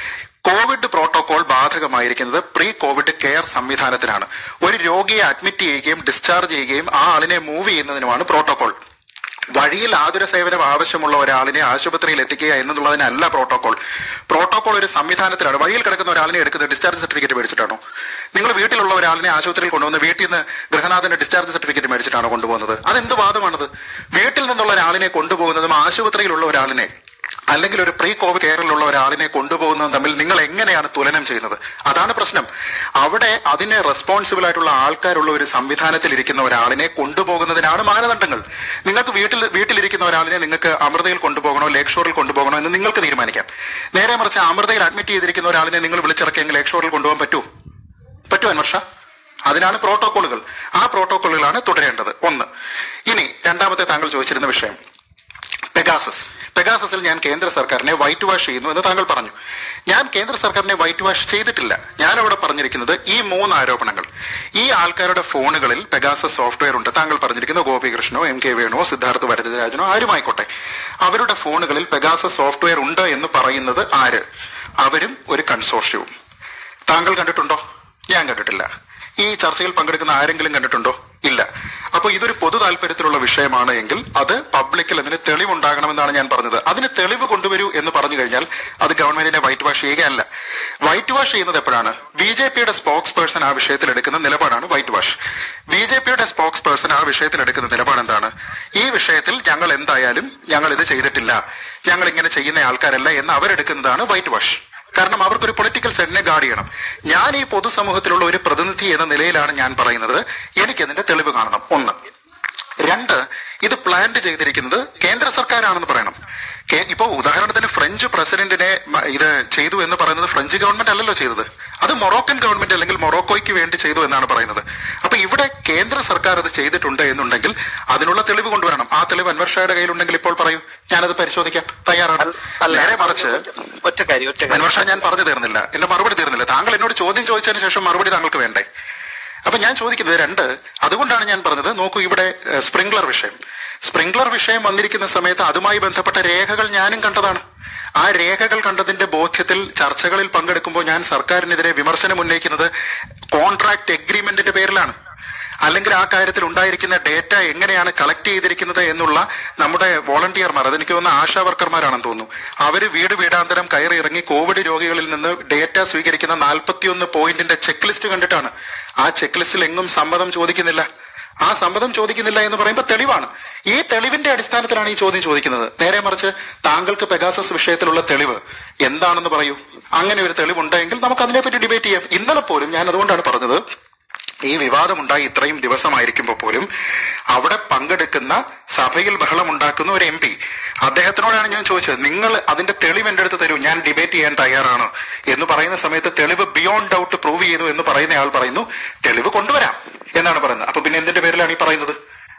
കോവിഡ് പ്രോട്ടോകോൾ ബാധകമായിരിക്കുന്നത് പ്രീ കോവിഡ് കെയർ സംവിധാനത്തിനാണ് ഒരു രോഗിയെ അഡ്മിറ്റ് ചെയ്യുകയും ഡിസ്ചാർജ് ചെയ്യുകയും ആ ആളിനെ മൂവ് ചെയ്യുന്നതിനുമാണ് പ്രോട്ടോകോൾ വഴിയിൽ ആതുര സേവനം ആവശ്യമുള്ള ഒരാളിനെ ആശുപത്രിയിൽ എത്തിക്കുക എന്നുള്ളതിനല്ല പ്രോട്ടോകോൾ പ്രോട്ടോകോൾ ഒരു സംവിധാനത്തിലാണ് വഴിയിൽ കിടക്കുന്ന ഒരാളിനെ എടുക്കുന്നത് ഡിസ്ചാർജ് സർട്ടിഫിക്കറ്റ് മേടിച്ചിട്ടാണോ നിങ്ങൾ വീട്ടിലുള്ള ഒരാളിനെ ആശുപത്രിയിൽ കൊണ്ടുവന്ന് വീട്ടിൽ നിന്ന് ഗൃഹനാഥന്റെ ഡിസ്ചാർജ് സർട്ടിഫിക്കറ്റ് മേടിച്ചിട്ടാണോ കൊണ്ടുപോകുന്നത് അതെന്ത് വാദമാണത് വീട്ടിൽ നിന്നുള്ള ഒരാളിനെ കൊണ്ടുപോകുന്നതും ആശുപത്രിയിലുള്ള ഒരാളിനെ അല്ലെങ്കിൽ ഒരു പ്രീ കോവിഡ് കെയറിലുള്ള ഒരാളിനെ കൊണ്ടുപോകുന്നതും തമ്മിൽ നിങ്ങൾ എങ്ങനെയാണ് തുലനം ചെയ്യുന്നത് അതാണ് പ്രശ്നം അവിടെ അതിന് റെസ്പോൺസിബിൾ ആയിട്ടുള്ള ആൾക്കാരുള്ള ഒരു സംവിധാനത്തിൽ ഇരിക്കുന്ന ഒരാളിനെ കൊണ്ടുപോകുന്നതിനാണ് മാനദണ്ഡങ്ങൾ നിങ്ങൾക്ക് വീട്ടിൽ വീട്ടിലിരിക്കുന്ന ഒരാളിനെ നിങ്ങൾക്ക് അമൃതയിൽ കൊണ്ടുപോകണോ ലേക്ക് ഷോറിൽ കൊണ്ടുപോകണോ എന്ന് നിങ്ങൾക്ക് തീരുമാനിക്കാം നേരെ മറിച്ച് അമൃതയിൽ അഡ്മിറ്റ് ചെയ്തിരിക്കുന്ന ഒരാളിനെ നിങ്ങൾ വിളിച്ചിറക്കിയെങ്കിൽ ലേക്ക് ഷോറിൽ കൊണ്ടുപോകാൻ പറ്റുമോ പറ്റുമോ അൻവർഷ അതിനാണ് പ്രോട്ടോകോളുകൾ ആ പ്രോട്ടോകോളുകളാണ് തുടരേണ്ടത് ഒന്ന് ഇനി രണ്ടാമത്തെ താങ്കൾ ചോദിച്ചിരുന്ന വിഷയം പെഗാസസ് പെഗാസസിൽ ഞാൻ കേന്ദ്ര സർക്കാരിനെ വൈറ്റ് വാഷ് ചെയ്യുന്നു എന്ന് താങ്കൾ പറഞ്ഞു ഞാൻ കേന്ദ്ര സർക്കാരിനെ വൈറ്റ് വാഷ് ചെയ്തിട്ടില്ല ഞാൻ അവിടെ പറഞ്ഞിരിക്കുന്നത് ഈ മൂന്ന് ആരോപണങ്ങൾ ഈ ആൾക്കാരുടെ ഫോണുകളിൽ പെഗാസസ് സോഫ്റ്റ്വെയർ ഉണ്ട് താങ്കൾ പറഞ്ഞിരിക്കുന്ന ഗോപികൃഷ്ണനോ എം കെ വേണുവോ സിദ്ധാർത്ഥ വരദരാജനോ ആരുമായിക്കോട്ടെ അവരുടെ ഫോണുകളിൽ പെഗാസസ് സോഫ്റ്റ്വെയർ ഉണ്ട് എന്ന് പറയുന്നത് ആര് അവരും ഒരു കൺസോർഷ്യവും താങ്കൾ കണ്ടിട്ടുണ്ടോ ഞാൻ കണ്ടിട്ടില്ല ഈ ചർച്ചയിൽ പങ്കെടുക്കുന്ന ആരെങ്കിലും കണ്ടിട്ടുണ്ടോ ഇല്ല അപ്പൊ ഇതൊരു പൊതു താല്പര്യത്തിലുള്ള വിഷയമാണ് എങ്കിൽ അത് പബ്ലിക്കിൽ അതിന് തെളിവുണ്ടാകണമെന്നാണ് ഞാൻ പറഞ്ഞത് അതിന് തെളിവ് കൊണ്ടുവരൂ എന്ന് പറഞ്ഞു കഴിഞ്ഞാൽ അത് ഗവൺമെന്റിനെ വൈറ്റ് വാഷ് ചെയ്യുകയല്ല വൈറ്റ് വാഷ് ചെയ്യുന്നത് എപ്പോഴാണ് ബി ജെ പിയുടെ സ്പോക്സ് പേഴ്സൺ ആ വിഷയത്തിൽ എടുക്കുന്ന നിലപാടാണ് വൈറ്റ് വാഷ് ബി ജെ പിയുടെ സ്പോക്സ് പേഴ്സൺ ആ വിഷയത്തിൽ എടുക്കുന്ന നിലപാട് എന്താണ് ഈ വിഷയത്തിൽ ഞങ്ങൾ എന്തായാലും ഞങ്ങൾ ഇത് ചെയ്തിട്ടില്ല ഞങ്ങൾ ഇങ്ങനെ ചെയ്യുന്ന ആൾക്കാരല്ല എന്ന് അവരെടുക്കുന്നതാണ് വൈറ്റ് വാഷ് കാരണം അവർക്കൊരു പൊളിറ്റിക്കൽ സെറ്റിനെ ഗാർഡ് ചെയ്യണം ഞാൻ ഈ പൊതുസമൂഹത്തിലുള്ള ഒരു പ്രതിനിധി എന്ന നിലയിലാണ് ഞാൻ പറയുന്നത് എനിക്ക് അതിന്റെ തെളിവ് കാണണം ഒന്ന് രണ്ട് ഇത് പ്ലാന്റ് ചെയ്തിരിക്കുന്നത് കേന്ദ്ര സർക്കാരാണെന്ന് പറയണം കേ- ഇപ്പോ ഉദാഹരണത്തിന് ഫ്രഞ്ച് പ്രസിഡന്റിനെ മ- ഇത് ചെയ്തു എന്ന് പറയുന്നത് ഫ്രഞ്ച് ഗവൺമെന്റ് അല്ലല്ലോ ചെയ്തത് അത് മൊറോക്കൻ ഗവൺമെന്റ് അല്ലെങ്കിൽ മൊറോക്കോയ്ക്ക് വേണ്ടി ചെയ്തു എന്നാണ് പറയുന്നത് അപ്പൊ ഇവിടെ കേന്ദ്ര സർക്കാർ അത് ചെയ്തിട്ടുണ്ട് എന്നുണ്ടെങ്കിൽ അതിനുള്ള തെളിവ് കൊണ്ടുവരണം ആ തെളിവ് അൻവർഷയുടെ കയ്യിലുണ്ടെങ്കിൽ ഇപ്പോൾ പറയൂ ഞാനത് പരിശോധിക്കാം തയ്യാറാണ് നേരെ മറിച്ച് ഒറ്റ കാര്യം ഒറ്റ കാര്യം അൻവർഷ ഞാൻ പറഞ്ഞു തീർന്നില്ല എന്റെ മറുപടി തീർന്നില്ല താങ്കൾ എന്നോട് ചോദ്യം ചോദിച്ചതിന് ശേഷം മറുപടി താങ്കൾക്ക് വേണ്ടേ അപ്പൊ ഞാൻ ചോദിക്കുന്നത് രണ്ട് അതുകൊണ്ടാണ് ഞാൻ പറഞ്ഞത് നോക്കൂ ഇവിടെ ഏഹ്, സ്പ്രിംഗ്ലർ വിഷയം സ്പ്രിംഗ്ലർ വിഷയം വന്നിരിക്കുന്ന സമയത്ത് അതുമായി ബന്ധപ്പെട്ട രേഖകൾ ഞാനും കണ്ടതാണ് ആ രേഖകൾ കണ്ടതിന്റെ ബോധ്യത്തിൽ ചർച്ചകളിൽ പങ്കെടുക്കുമ്പോൾ ഞാൻ സർക്കാരിനെതിരെ വിമർശനം ഉന്നയിക്കുന്നത് കോൺട്രാക്ട് എഗ്രിമെന്റിന്റെ പേരിലാണ് അല്ലെങ്കിൽ ആ കാര്യത്തിൽ ഉണ്ടായിരിക്കുന്ന ഡേറ്റ എങ്ങനെയാണ് കളക്ട് ചെയ്തിരിക്കുന്നത് എന്നുള്ള നമ്മുടെ വോളണ്ടിയർമാർ അതെനിക്ക് തോന്നുന്ന ആശാ വർക്കർമാരാണെന്ന് തോന്നുന്നു അവര് വീട് വീടാന്തരം കയറി ഇറങ്ങി കോവിഡ് രോഗികളിൽ നിന്ന് ഡേറ്റ സ്വീകരിക്കുന്ന നാൽപ്പത്തിയൊന്ന് പോയിന്റിന്റെ ചെക്ക് ലിസ്റ്റ് കണ്ടിട്ടാണ് ആ ചെക്ക് ലിസ്റ്റിൽ എങ്ങും സമ്മതം ചോദിക്കുന്നില്ല ആ സമ്മതം ചോദിക്കുന്നില്ല എന്ന് പറയുമ്പോൾ തെളിവാണ് ഈ തെളിവിന്റെ അടിസ്ഥാനത്തിലാണ് ഈ ചോദ്യം ചോദിക്കുന്നത് നേരെ മറിച്ച് താങ്കൾക്ക് പെഗാസസ് വിഷയത്തിലുള്ള തെളിവ് എന്താണെന്ന് പറയൂ അങ്ങനെ ഒരു തെളിവുണ്ടെങ്കിൽ നമുക്ക് അതിനെപ്പറ്റി ഡിബേറ്റ് ചെയ്യാം ഇന്നലെ പോലും ഞാൻ അതുകൊണ്ടാണ് പറഞ്ഞത് ഈ വിവാദമുണ്ടായി ഇത്രയും ദിവസമായിരിക്കുമ്പോൾ പോലും അവിടെ പങ്കെടുക്കുന്ന സഭയിൽ ബഹളമുണ്ടാക്കുന്ന ഒരു എം പി അദ്ദേഹത്തിനോടാണ് ഞാൻ ചോദിച്ചത് നിങ്ങൾ അതിന്റെ തെളിവ് എന്റെ അടുത്ത് തരൂ ഞാൻ ഡിബേറ്റ് ചെയ്യാൻ തയ്യാറാണ് എന്ന് പറയുന്ന സമയത്ത് തെളിവ് ബിയോണ്ട് ഡൗട്ട് പ്രൂവ് ചെയ്തു എന്ന് പറയുന്ന ആൾ പറയുന്നു തെളിവ് കൊണ്ടുവരാം എന്നാണ് പറയുന്നത് അപ്പൊ പിന്നെ എന്തിന്റെ പേരിലാണ് ഈ പറയുന്നത്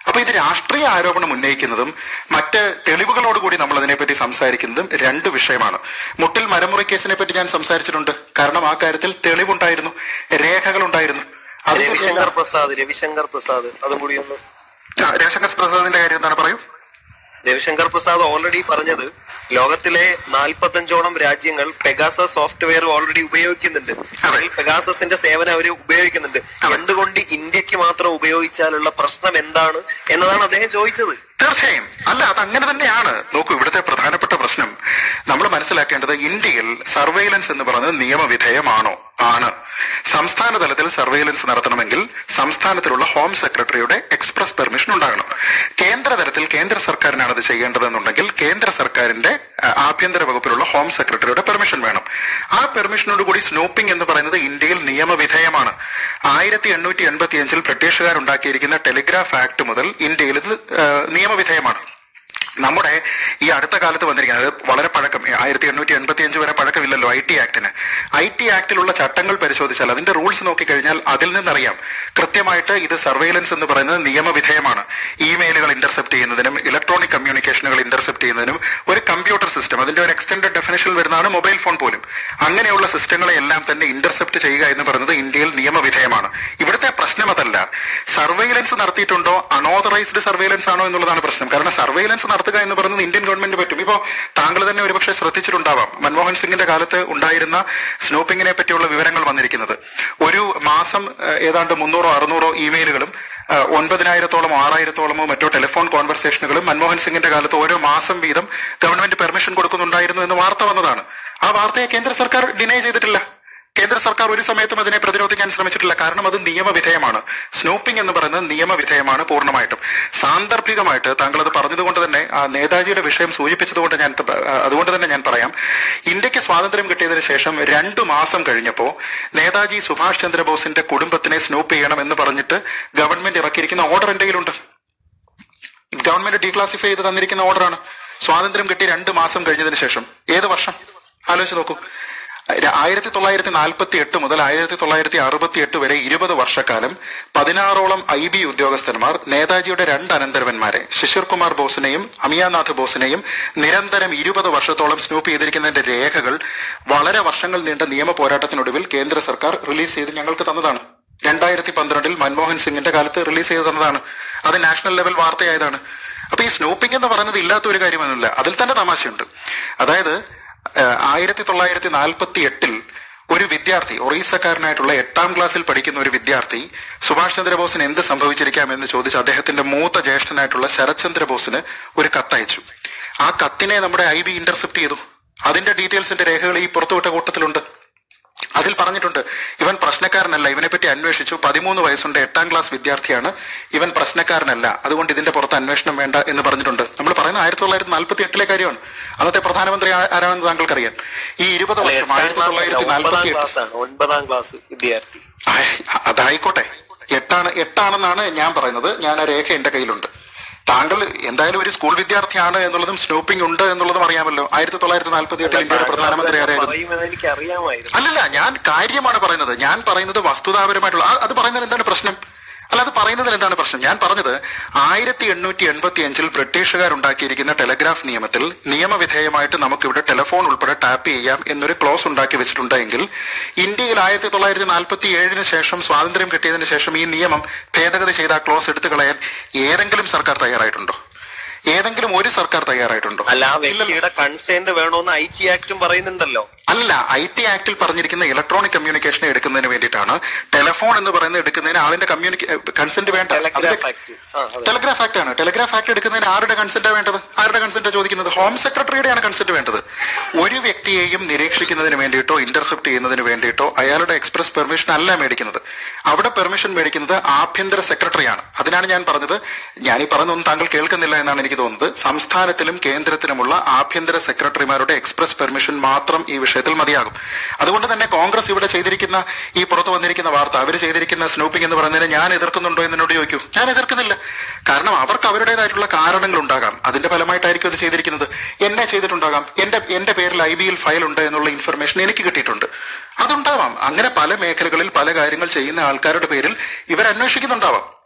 അപ്പൊ ഇത് രാഷ്ട്രീയ ആരോപണം ഉന്നയിക്കുന്നതും മറ്റ് തെളിവുകളോടുകൂടി നമ്മൾ അതിനെപ്പറ്റി സംസാരിക്കുന്നതും രണ്ട് വിഷയമാണ് മുട്ടിൽ മരമുറി കേസിനെ പറ്റി ഞാൻ സംസാരിച്ചിട്ടുണ്ട് കാരണം ആ കാര്യത്തിൽ തെളിവുണ്ടായിരുന്നു രേഖകളുണ്ടായിരുന്നു അത് രവിശങ്കർ പ്രസാദ് രവിശങ്കർ പ്രസാദ് അതും കൂടി ഒന്ന് ആ, രവിശങ്കർ പ്രസാദിന്റെ കാര്യം എന്താണ് പറയൂ രവിശങ്കർ പ്രസാദ് ഓൾറെഡി പറഞ്ഞത് ലോകത്തിലെ നാൽപ്പത്തഞ്ചോളം രാജ്യങ്ങൾ പെഗാസസ് സോഫ്റ്റ്വെയർ ഓൾറെഡി ഉപയോഗിക്കുന്നുണ്ട് അതിൽ പെഗാസസിന്റെ സേവനം അവർ ഉപയോഗിക്കുന്നുണ്ട് എന്തുകൊണ്ട് ഇന്ത്യക്ക് മാത്രം ഉപയോഗിച്ചാലുള്ള പ്രശ്നം എന്താണ് എന്നതാണ് അദ്ദേഹം ചോദിച്ചത് തീർച്ചയായും അല്ല അത് അങ്ങനെ തന്നെയാണ് നോക്കൂ ഇവിടുത്തെ പ്രധാനപ്പെട്ട പ്രശ്നം നമ്മൾ മനസ്സിലാക്കേണ്ടത് ഇന്ത്യയിൽ സർവൈലൻസ് എന്ന് പറയുന്നത് നിയമവിധേയമാണോ ആണ് സംസ്ഥാന തലത്തിൽ സർവൈലൻസ് നടത്തണമെങ്കിൽ സംസ്ഥാനത്തിലുള്ള ഹോം സെക്രട്ടറിയുടെ എക്സ്പ്രസ് പെർമിഷൻ ഉണ്ടാകണം കേന്ദ്ര തലത്തിൽ കേന്ദ്ര സർക്കാരിനാണ് അത് ചെയ്യേണ്ടതെന്നുണ്ടെങ്കിൽ കേന്ദ്ര സർക്കാരിന്റെ ആ, ആഭ്യന്തര വകുപ്പിലുള്ള ഹോം സെക്രട്ടറിയുടെ പെർമിഷൻ വേണം ആ പെർമിഷനോട് കൂടി സ്നൂപ്പിംഗ് എന്ന് പറയുന്നത് ഇന്ത്യയിൽ നിയമവിധേയമാണ് ആയിരത്തി എണ്ണൂറ്റി എൺപത്തി അഞ്ചിൽ ബ്രിട്ടീഷുകാർ ഉണ്ടാക്കിയിരിക്കുന്ന ടെലിഗ്രാഫ് ആക്ട് മുതൽ ഇന്ത്യയിൽ ഇത് ആ, നിയമവിധേയമാണ് നമ്മുടെ ഈ അടുത്ത കാലത്ത് വന്നിരിക്കുന്നത് അത് വളരെ പഴക്കം ആയിരത്തി എണ്ണൂറ്റി എൺപത്തി അഞ്ച് വരെ പഴക്കമില്ലല്ലോ ഐ ടി ആക്ടിന് ഐ ടി ആക്ടിലുള്ള ചട്ടങ്ങൾ പരിശോധിച്ചാൽ അതിന്റെ റൂൾസ് നോക്കിക്കഴിഞ്ഞാൽ അതിൽ നിന്നറിയാം കൃത്യമായിട്ട് ഇത് സർവൈലൻസ് എന്ന് പറയുന്നത് നിയമവിധേയമാണ് ഇമെയിലുകൾ ഇന്റർസെപ്റ്റ് ചെയ്യുന്നതിനും ഇലക്ട്രോണിക് കമ്മ്യൂണിക്കേഷനുകൾ ഇന്റർസെപ്റ്റ് ചെയ്യുന്നതിനും ഒരു കമ്പ്യൂട്ടർ സിസ്റ്റം അതിന്റെ ഒരു എക്സ്റ്റൻഡഡ് ഡെഫിനേഷനിൽ വരുന്നതാണ് മൊബൈൽ ഫോൺ പോലും അങ്ങനെയുള്ള സിസ്റ്റങ്ങളെ എല്ലാം തന്നെ ഇന്റർസെപ്റ്റ് ചെയ്യുക എന്ന് പറയുന്നത് ഇന്ത്യയിൽ നിയമവിധേയമാണ് ഇവിടുത്തെ പ്രശ്നം അതല്ല സർവൈലൻസ് നടത്തിയിട്ടുണ്ടോ അൺഓതറൈസ്ഡ് സർവൈലൻസ് ആണോ എന്നുള്ളതാണ് പ്രശ്നം കാരണം സർവൈലൻസ് നടത്തുക എന്ന് പറയുന്നത് ഇന്ത്യൻ ഗവൺമെന്റ് പറ്റും ഇപ്പോ താങ്കൾ തന്നെ ഒരുപക്ഷെ ശ്രദ്ധിച്ചിട്ടുണ്ടാവാം മൻമോഹൻ സിംഗിന്റെ കാലത്ത് ഉണ്ടായിരുന്ന സ്നൂപ്പിങ്ങിനെ പറ്റിയുള്ള വിവരങ്ങൾ വന്നിരിക്കുന്നത് ഒരു മാസം ഏഹ്, ഏതാണ്ട് മുന്നൂറോ അറുന്നൂറോ ഇമെയിലുകളും ഏഹ്, ഒൻപതിനായിരത്തോളമോ ആറായിരത്തോളമോ മറ്റോ ടെലിഫോൺ കോൺവെർസേഷനുകളും മൻമോഹൻ സിംഗിന്റെ കാലത്ത് ഓരോ മാസം വീതം ഗവൺമെന്റ് പെർമിഷൻ കൊടുക്കുന്നുണ്ടായിരുന്നു എന്ന് വാർത്ത വന്നതാണ് ആ വാർത്തയെ കേന്ദ്ര സർക്കാർ ഡിനൈ ചെയ്തിട്ടില്ല കേന്ദ്ര സർക്കാർ ഒരു സമയത്തും അതിനെ പ്രതിരോധിക്കാൻ ശ്രമിച്ചിട്ടില്ല കാരണം അത് നിയമവിധേയമാണ് സ്നൂപ്പിംഗ് എന്ന് പറയുന്നത് നിയമവിധേയമാണ് പൂർണ്ണമായിട്ടും സാന്ദർഭികമായിട്ട് താങ്കൾ അത് പറഞ്ഞതുകൊണ്ട് തന്നെ ആ നേതാജിയുടെ വിഷയം സൂചിപ്പിച്ചതുകൊണ്ട് ഞാൻ ത- ആ, അതുകൊണ്ട് തന്നെ ഞാൻ പറയാം ഇന്ത്യക്ക് സ്വാതന്ത്ര്യം കിട്ടിയതിനു ശേഷം രണ്ടു മാസം കഴിഞ്ഞപ്പോ നേതാജി സുഭാഷ് ചന്ദ്രബോസിന്റെ കുടുംബത്തിനെ സ്നൂപ്പ് ചെയ്യണം എന്ന് പറഞ്ഞിട്ട് ഗവൺമെന്റ് ഇറക്കിയിരിക്കുന്ന ഓർഡർ എന്റെ കയ്യിലുണ്ട് ഗവൺമെന്റ് ഡീക്ലാസിഫൈ ചെയ്ത് തന്നിരിക്കുന്ന ഓർഡറാണ് സ്വാതന്ത്ര്യം കിട്ടി രണ്ട് മാസം കഴിഞ്ഞതിന് ശേഷം ഏത് വർഷം ആലോചിച്ച് നോക്കൂ ആയിരത്തി തൊള്ളായിരത്തി നാൽപ്പത്തി എട്ട് മുതൽ ആയിരത്തി തൊള്ളായിരത്തി അറുപത്തി എട്ട് വരെ ഇരുപത് വർഷക്കാലം പതിനാറോളം ഐ ബി ഉദ്യോഗസ്ഥന്മാർ നേതാജിയുടെ രണ്ട് അനന്തരവന്മാരെ ശിശിർ കുമാർ ബോസിനെയും അമിയാനാഥ് ബോസിനെയും നിരന്തരം ഇരുപത് വർഷത്തോളം സ്നൂപ്പ് ചെയ്തിരിക്കുന്നതിന്റെ രേഖകൾ വളരെ വർഷങ്ങൾ നീണ്ട നിയമ പോരാട്ടത്തിനൊടുവിൽ കേന്ദ്ര സർക്കാർ റിലീസ് ചെയ്ത് ഞങ്ങൾക്ക് തന്നതാണ് രണ്ടായിരത്തി പന്ത്രണ്ടിൽ മൻമോഹൻ സിംഗിന്റെ കാലത്ത് റിലീസ് ചെയ്ത് തന്നതാണ് അത് നാഷണൽ ലെവൽ വാർത്തയായതാണ് അപ്പൊ ഈ സ്നൂപ്പിംഗ് എന്ന് പറയുന്നത് ഇല്ലാത്ത ഒരു കാര്യമൊന്നുമില്ല അതിൽ തന്നെ തമാശയുണ്ട് അതായത് ഏഹ്, ആയിരത്തി തൊള്ളായിരത്തി നാൽപ്പത്തി എട്ടിൽ ഒരു വിദ്യാർത്ഥി ഒറീസക്കാരനായിട്ടുള്ള എട്ടാം ക്ലാസ്സിൽ പഠിക്കുന്ന ഒരു വിദ്യാർത്ഥി സുഭാഷ് ചന്ദ്രബോസിന് എന്ത് സംഭവിച്ചിരിക്കാം എന്ന് ചോദിച്ച് അദ്ദേഹത്തിന്റെ മൂത്ത ജ്യേഷ്ഠനായിട്ടുള്ള ശരത് ചന്ദ്രബോസിന് ഒരു കത്തയച്ചു ആ കത്തിനെ നമ്മുടെ ഐ ബി ഇന്റർസെപ്റ്റ് ചെയ്തു അതിന്റെ ഡീറ്റെയിൽസിന്റെ രേഖകൾ ഈ പുറത്തുവിട്ട കൂട്ടത്തിലുണ്ട് അതിൽ പറഞ്ഞിട്ടുണ്ട് ഇവൻ പ്രശ്നക്കാരനല്ല ഇവനെ പറ്റി അന്വേഷിച്ചു പതിമൂന്ന് വയസ്സുണ്ട് എട്ടാം ക്ലാസ് വിദ്യാർത്ഥിയാണ് ഇവൻ പ്രശ്നക്കാരനല്ല അതുകൊണ്ട് ഇതിന്റെ പുറത്ത് അന്വേഷണം വേണ്ട എന്ന് പറഞ്ഞിട്ടുണ്ട് നമ്മൾ പറയുന്ന ആയിരത്തി തൊള്ളായിരത്തി നാൽപ്പത്തി എട്ടിലെ കാര്യമാണ് അന്നത്തെ പ്രധാനമന്ത്രി ആ- ആരാണെന്ന് താങ്കൾക്കറിയാം ഈ ഇരുപത് അല്ല, വർഷം എട്ടാം ആയിരത്തി ക്ലാസ് തൊള്ളായിരത്തി അല്ല, ഒമ്പതാം നാൽപ്പത്തി എട്ട് ക്ലാസ് ആണ് ഒൻപതാം ക്ലാസ് വിദ്യാർത്ഥി ആയ്, അതായിക്കോട്ടെ എട്ടാണ് എട്ടാണെന്നാണ് ഞാൻ പറയുന്നത് ഞാൻ ആ രേഖ എന്റെ കയ്യിലുണ്ട് താങ്കൾ എന്തായാലും ഒരു സ്കൂൾ വിദ്യാർത്ഥിയാണ് എന്നുള്ളതും സ്നൂപ്പിംഗ് ഉണ്ട് എന്നുള്ളതും അറിയാമല്ലോ ആയിരത്തി തൊള്ളായിരത്തി നാൽപ്പത്തി എട്ടിൽ ഇന്ത്യയുടെ പ്രധാനമന്ത്രി ആരായിരുന്നു പറയുമെന്ന് എനിക്ക് അറിയാമായിരുന്നു അല്ലല്ല ഞാൻ കാര്യമാണ് പറയുന്നത് ഞാൻ പറയുന്നത് വസ്തുതാപരമായിട്ടുള്ള ആ- അത് പറയുന്നതിൽ എന്താണ് പ്രശ്നം അല്ല അത് പറയുന്നതിൽ എന്താണ് പ്രശ്നം ഞാൻ പറഞ്ഞത് ആയിരത്തി എണ്ണൂറ്റി എൺപത്തി അഞ്ചിൽ ബ്രിട്ടീഷുകാർ ഉണ്ടാക്കിയിരിക്കുന്ന ടെലഗ്രാഫ് നിയമത്തിൽ നിയമവിധേയമായിട്ട് നമുക്കിവിടെ ടെലിഫോൺ ഉൾപ്പെടെ ടാപ്പ് ചെയ്യാം എന്നൊരു ക്ലോസ് ഉണ്ടാക്കി വെച്ചിട്ടുണ്ടെങ്കിൽ ഇന്ത്യയിൽ ആയിരത്തി തൊള്ളായിരത്തി നാൽപ്പത്തി ഏഴിന് ശേഷം സ്വാതന്ത്ര്യം കിട്ടിയതിന് ശേഷം ഈ നിയമം ഭേദഗതി ചെയ്ത ആ ക്ലോസ് എടുത്തു കളയാൻ ഏതെങ്കിലും സർക്കാർ തയ്യാറായിട്ടുണ്ടോ ഏതെങ്കിലും ഒരു സർക്കാർ തയ്യാറായിട്ടുണ്ടോ അല്ല ആ വ്യക്തിയുടെ കൺസേന്റ് വേണമെന്ന് ഐ ടി ആക്ടും പറയുന്നുണ്ടല്ലോ അല്ല ഐ ടി ആക്ടിൽ പറഞ്ഞിരിക്കുന്ന ഇലക്ട്രോണിക് കമ്മ്യൂണിക്കേഷൻ എടുക്കുന്നതിന് വേണ്ടിയിട്ടാണ് ടെലിഫോൺ എന്ന് പറയുന്നത് എടുക്കുന്നതിന് ആളിന്റെ കമ്മ്യൂണിക്കേ കൺസെന്റ് വേണ്ട ടെലഗ്രാഫ് ആക്ട് ആ, അതെ. ടെലിഗ്രാഫ് ആക്ട് ആണ് ടെലിഗ്രാഫ് ആക്ട് എടുക്കുന്നതിന് ആരുടെ കൺസെന്റ് വേണ്ടത് ആരുടെ കൺസെന്റ് ചോദിക്കുന്നത് ഹോം സെക്രട്ടറിയുടെയാണ് കൺസെന്റ് വേണ്ടത് ഒരു വ്യക്തിയെയും നിരീക്ഷിക്കുന്നതിന് വേണ്ടിയിട്ടോ ഇന്റർസെപ്റ്റ് ചെയ്യുന്നതിന് വേണ്ടിയിട്ടോ അയാളുടെ എക്സ്പ്രസ് പെർമിഷൻ അല്ല മേടിക്കുന്നത് അവിടെ പെർമിഷൻ മേടിക്കുന്നത് ആഭ്യന്തര സെക്രട്ടറിയാണ് അതിനാണ് ഞാൻ പറഞ്ഞത് ഞാൻ ഈ പറഞ്ഞൊന്നും താങ്കൾ കേൾക്കുന്നില്ല എന്നാണ് എനിക്ക് തോന്നുന്നത് സംസ്ഥാനത്തിലും കേന്ദ്രത്തിലുമുള്ള ആഭ്യന്തര സെക്രട്ടറിമാരുടെ എക്സ്പ്രസ് പെർമിഷൻ മാത്രം ഈ വിഷയത്തിൽ മതിയാകും അതുകൊണ്ട് തന്നെ കോൺഗ്രസ് ഇവിടെ ചെയ്തിരിക്കുന്ന ഈ പുറത്തു വന്നിരിക്കുന്ന വാർത്ത അവർ ചെയ്തിരിക്കുന്ന സ്നൂപ്പിംഗ് എന്ന് പറയുന്നതിന് ഞാൻ എതിർക്കുന്നുണ്ടോ എന്ന് എന്നോട് ചോദിക്കൂ ഞാൻ എതിർക്കുന്നില്ല കാരണം അവർക്ക് അവരുടേതായിട്ടുള്ള കാരണങ്ങൾ ഉണ്ടാകാം അതിന്റെ ഫലമായിട്ടായിരിക്കും അത് ചെയ്തിരിക്കുന്നത് എന്നെ ചെയ്തിട്ടുണ്ടാകാം എന്റെ എന്റെ പേരിൽ ഐ ബിയിൽ ഫയൽ ഉണ്ട് എന്നുള്ള ഇൻഫർമേഷൻ എനിക്ക് കിട്ടിയിട്ടുണ്ട് അതുണ്ടാവാം അങ്ങനെ പല മേഖലകളിൽ പല കാര്യങ്ങൾ ചെയ്യുന്ന ആൾക്കാരുടെ പേരിൽ ഇവർ അന്വേഷിക്കുന്നുണ്ടാവാം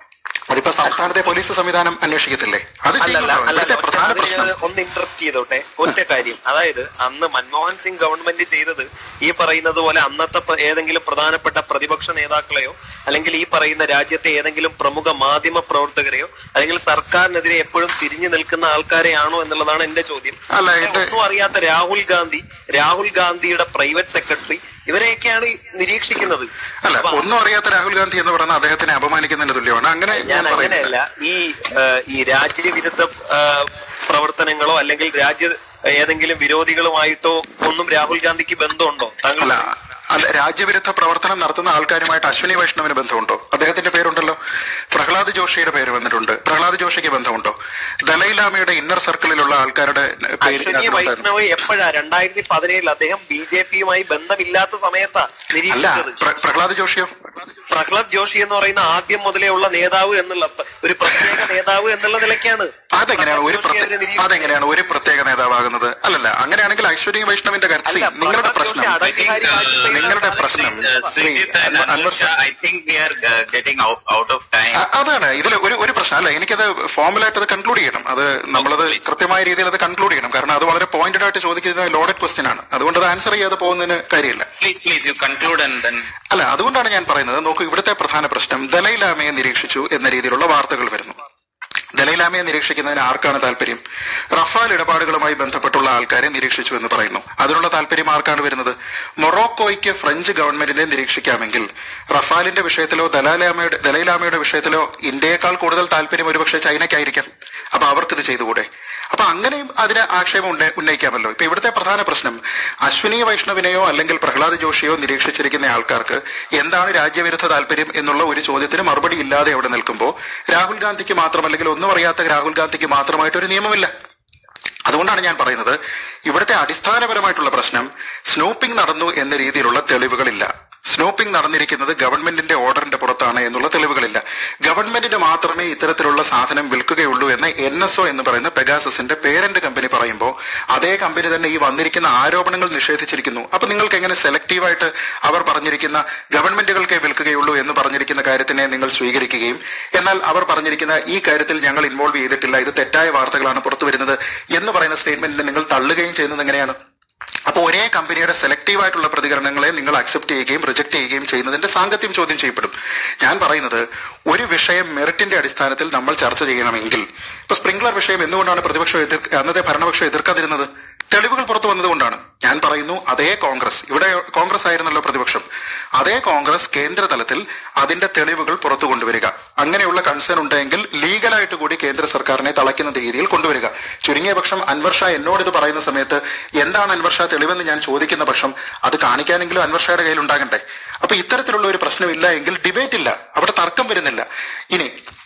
അതിപ്പോ സംസ്ഥാനത്തെ പോലീസ് സംവിധാനം അന്വേഷിക്കത്തില്ലേ അത് അല്ലല്ല ചെയ്യണമല്ലോ. അല്ലല്ല ഇവിടുത്തെ ഒറ്റ- പ്രധാന അതിന് പ്രശ്നം ഞാൻ ഒന്ന് ഇന്ററപ്റ്റ് ചെയ്തോട്ടെ ഒറ്റ കാര്യം അതായത് അന്ന് മൻമോഹൻ സിംഗ് ഗവൺമെന്റ് ചെയ്തത് ഈ പറയുന്നത് പോലെ അന്നത്തെ പ- ഏതെങ്കിലും പ്രധാനപ്പെട്ട പ്രതിപക്ഷ നേതാക്കളെയോ അല്ലെങ്കിൽ ഈ പറയുന്ന രാജ്യത്തെ ഏതെങ്കിലും പ്രമുഖ മാധ്യമ പ്രവർത്തകരെയോ അല്ലെങ്കിൽ സർക്കാരിനെതിരെ എപ്പോഴും തിരിഞ്ഞു നിൽക്കുന്ന ആൾക്കാരെയാണോ എന്നുള്ളതാണ് എന്റെ ചോദ്യം അല്ല, എന്റെ- ഒന്നും അറിയാത്ത രാഹുൽ ഗാന്ധി രാഹുൽ ഗാന്ധിയുടെ പ്രൈവറ്റ് സെക്രട്ടറി ഇവരെയൊക്കെയാണ് ഈ നിരീക്ഷിക്കുന്നത് അല്ല അപ്പൊ ഒന്നും അറിയാത്ത രാഹുൽ ഗാന്ധി എന്ന് പറയുന്ന അദ്ദേഹത്തിനെ അപമാനിക്കുന്നതിന് തുല്യമാണ് അങ്ങനെ ഞാൻ ഞാൻ പറയുന്നില്ല അങ്ങനെയല്ല ഈ ആ, ഈ രാജ്യവിരുദ്ധ ആ, പ്രവർത്തനങ്ങളോ അല്ലെങ്കിൽ രാജ്യ ഏതെങ്കിലും വിരോധികളുമായിട്ടോ ഒന്നും രാഹുൽ ഗാന്ധിക്ക് ബന്ധമുണ്ടോ താങ്കൾ അല്ല അല്ല രാജ്യവിരുദ്ധ പ്രവർത്തനം നടത്തുന്ന ആൾക്കാരുമായിട്ട് അശ്വിനി വൈഷ്ണവിന് ബന്ധമുണ്ടോ അദ്ദേഹത്തിന്റെ പേരുണ്ടല്ലോ പ്രഹ്ലാദ് ജോഷിയുടെ പേര് വന്നിട്ടുണ്ട് പ്രഹ്ലാദ് ജോഷിക്ക് ബന്ധമുണ്ടോ ദലൈലാമയുടെ ഇന്നർ സർക്കിളിലുള്ള ആൾക്കാരുടെ പേര് അശ്വനി ഇതിനകത്തുണ്ടായിരുന്നു. വൈഷ്ണവ് എപ്പോഴാ രണ്ടായിരത്തി പതിനേഴിൽ അദ്ദേഹം ബി ജെ പിയുമായി ബന്ധമില്ലാത്ത സമയത്താ അല്ല നിരീക്ഷിച്ചത് പ്ര- പ്രഹ്ലാദ് ജോഷിയോ പ്രഹ്ലാദ് ജോഷി എന്ന് പറയുന്ന ആദ്യം മുതലേ ഉള്ള നേതാവ് എന്നുള്ള ഒരു പ്രത്യേക നേതാവ് എന്നുള്ള നിലയ്ക്കാണ് അതെങ്ങനെയാണ് ഒരു പ്രഹ്ലാദ് ജോഷി പ്രത്യേക അതിനെ നിരീക്ഷിച്ചത്. അതെങ്ങനെയാണ് ഒരു പ്രത്യേക നേതാവാകുന്നത് അല്ലല്ല അങ്ങനെയാണെങ്കിൽ ഐശ്വര്യ വൈഷ്ണവിന്റെ കാര്യം See, അല്ല, നിങ്ങളുടെ പ്രഹ്ലാദ് പ്രശ്നം ജോഷി അടങ്ങിയ രാജ്യത്തെ നിങ്ങളുടെ പ്രശ്നം Uh, See, Srijit and Anwar- Anwar Anusha, I think we are uh, getting out, out of time. അ- അതാണ് ഇതിൽ ഒരു ഒരു പ്രശ്നം അല്ല എനിക്കത് ഫോർമലായിട്ട് അത് കൺക്ലൂഡ് ചെയ്യണം അത് നമ്മളത് കൃത്യമായ രീതിയിൽ അത് കൺക്ലൂഡ് ചെയ്യണം കാരണം അത് വളരെ പോയിന്റഡ് ആയിട്ട് ചോദിക്കുന്ന ലോഡഡ് ക്വസ്റ്റ്യൻ ആണ് അതുകൊണ്ട് അത് ആൻസർ ചെയ്യാതെ പോകുന്നതിന് കാര്യമില്ല Please, please, you conclude and then. അല്ല അതുകൊണ്ടാണ് ഞാൻ പറയുന്നത് നോക്കൂ ഇവിടുത്തെ പ്രധാന പ്രശ്നം ദലൈലാമയെ നിരീക്ഷിച്ചു എന്ന രീതിയിലുള്ള വാർത്തകൾ വരുന്നു ദലൈലാമയെ നിരീക്ഷിക്കുന്നതിന് ആർക്കാണ് താല്പര്യം റഫാൽ ഇടപാടുകളുമായി ബന്ധപ്പെട്ടുള്ള ആൾക്കാരെ നിരീക്ഷിച്ചു എന്ന് പറയുന്നു അതിനുള്ള താല്പര്യം ആർക്കാണ് വരുന്നത് മൊറോക്കോയ്ക്ക് ഫ്രഞ്ച് ഗവൺമെന്റിനെ നിരീക്ഷിക്കാമെങ്കിൽ റഫാലിന്റെ വിഷയത്തിലോ ദലാലാമയുടെ ദലൈലാമയുടെ വിഷയത്തിലോ ഇന്ത്യയെക്കാൾ കൂടുതൽ താല്പര്യം ഒരുപക്ഷെ ചൈനയ്ക്കായിരിക്കാം അപ്പൊ അവർക്കിത് ചെയ്തുകൂടെ അപ്പൊ അങ്ങനെയും അതിന് ആക്ഷേപം ഉന്ന- ഉന്നയിക്കാമല്ലോ ഇപ്പൊ ഇവിടുത്തെ പ്രധാന പ്രശ്നം അശ്വിനി വൈഷ്ണവിനെയോ അല്ലെങ്കിൽ പ്രഹ്ലാദ് ജോഷിയോ നിരീക്ഷിച്ചിരിക്കുന്ന ആൾക്കാർക്ക് എന്താണ് രാജ്യവിരുദ്ധ താല്പര്യം എന്നുള്ള ഒരു ചോദ്യത്തിന് മറുപടി ഇല്ലാതെ അവിടെ നിൽക്കുമ്പോൾ രാഹുൽ ഗാന്ധിക്ക് മാത്രം അല്ലെങ്കിൽ ഒന്നും അറിയാത്ത രാഹുൽ ഗാന്ധിക്ക് മാത്രമായിട്ട് ഒരു നിയമമില്ല അതുകൊണ്ടാണ് ഞാൻ പറയുന്നത് ഇവിടുത്തെ അടിസ്ഥാനപരമായിട്ടുള്ള പ്രശ്നം സ്നൂപ്പിംഗ് നടന്നു എന്ന രീതിയിലുള്ള തെളിവുകളില്ല സ്നൂപ്പിംഗ് നടന്നിരിക്കുന്നത് ഗവൺമെന്റിന്റെ ഓർഡറിന്റെ പുറത്താണ് എന്നുള്ള തെളിവുകളില്ല ഗവൺമെന്റിന് മാത്രമേ ഇത്തരത്തിലുള്ള സാധനം വിൽക്കുകയുള്ളൂ എന്ന് എൻ എസ് ഒ എന്ന് പറയുന്ന പെഗാസസിന്റെ പേരന്റ് കമ്പനി പറയുമ്പോൾ അതേ കമ്പനി തന്നെ ഈ വന്നിരിക്കുന്ന ആരോപണങ്ങൾ നിഷേധിച്ചിരിക്കുന്നു അപ്പൊ നിങ്ങൾക്ക് എങ്ങനെ സെലക്റ്റീവായിട്ട് അവർ പറഞ്ഞിരിക്കുന്ന ഗവൺമെന്റുകൾക്കേ വിൽക്കുകയുള്ളൂ എന്ന് പറഞ്ഞിരിക്കുന്ന കാര്യത്തിനെ നിങ്ങൾ സ്വീകരിക്കുകയും എന്നാൽ അവർ പറഞ്ഞിരിക്കുന്ന ഈ കാര്യത്തിൽ ഞങ്ങൾ ഇൻവോൾവ് ചെയ്തിട്ടില്ല ഇത് തെറ്റായ വാർത്തകളാണ് പുറത്തു വരുന്നത് എന്ന് പറയുന്ന സ്റ്റേറ്റ്മെന്റിനെ നിങ്ങൾ തള്ളുകയും ചെയ്യുന്നത് എങ്ങനെയാണ് അപ്പോൾ ഒരേ കമ്പനിയുടെ സെലക്റ്റീവ് ആയിട്ടുള്ള പ്രതികരണങ്ങളെ നിങ്ങൾ അക്സെപ്റ്റ് ചെയ്യുകയും റിജക്ട് ചെയ്യുകയും ചെയ്യുന്നതിന്റെ സാങ്കത്യം ചോദ്യം ചെയ്യപ്പെടും ഞാൻ പറയുന്നത് ഒരു വിഷയം മെറിറ്റിന്റെ അടിസ്ഥാനത്തിൽ നമ്മൾ ചർച്ച ചെയ്യണമെങ്കിൽ ഇപ്പൊ സ്പ്രിംഗ്ലർ വിഷയം എന്തുകൊണ്ടാണ് പ്രതിപക്ഷം എതിർ അന്നത്തെ ഭരണപക്ഷം എതിർക്കാതിരുന്നത് തെളിവുകൾ പുറത്തു വന്നതുകൊണ്ടാണ് ഞാൻ പറയുന്നു അതേ കോൺഗ്രസ് ഇവിടെ കോൺഗ്രസ് ആയിരുന്നല്ലോ പ്രതിപക്ഷം അതേ കോൺഗ്രസ് കേന്ദ്ര തലത്തിൽ അതിന്റെ തെളിവുകൾ പുറത്തു കൊണ്ടുവരിക അങ്ങനെയുള്ള കൺസേൺ ഉണ്ടെങ്കിൽ ലീഗലായിട്ട് കൂടി കേന്ദ്ര സർക്കാരിനെ തളയ്ക്കുന്ന രീതിയിൽ കൊണ്ടുവരിക ചുരുങ്ങിയ പക്ഷം അൻവർ ഷാ എന്നോട് ഇത് പറയുന്ന സമയത്ത് എന്താണ് അൻവർ ഷാ തെളിവെന്ന് ഞാൻ ചോദിക്കുന്ന പക്ഷം അത് കാണിക്കാനെങ്കിലും അൻവർ ഷായുടെ കയ്യിൽ ഉണ്ടാകണ്ടേ അപ്പൊ ഇത്തരത്തിലുള്ള ഒരു പ്രശ്നമില്ല എങ്കിൽ ഡിബേറ്റ് ഇല്ല അവിടെ തർക്കം വരുന്നില്ല ഇനി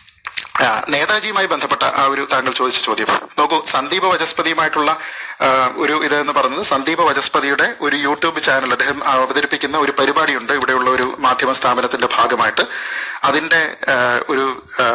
ആ, നേതാജിയുമായി ബന്ധപ്പെട്ട ആ ഒരു താങ്കൾ ചോദിച്ച ചോദ്യം നോക്കൂ സന്ദീപ് വചസ്പതിയുമായിട്ടുള്ള ആ, ഒരു ഇത് എന്ന് പറയുന്നത് സന്ദീപ് വചസ്പതിയുടെ ഒരു യൂട്യൂബ് ചാനൽ അദ്ദേഹം അവതരിപ്പിക്കുന്ന ഒരു പരിപാടിയുണ്ട് ഇവിടെയുള്ള ഒരു മാധ്യമ സ്ഥാപനത്തിന്റെ ഭാഗമായിട്ട് അതിന്റെ ആ, ഒരു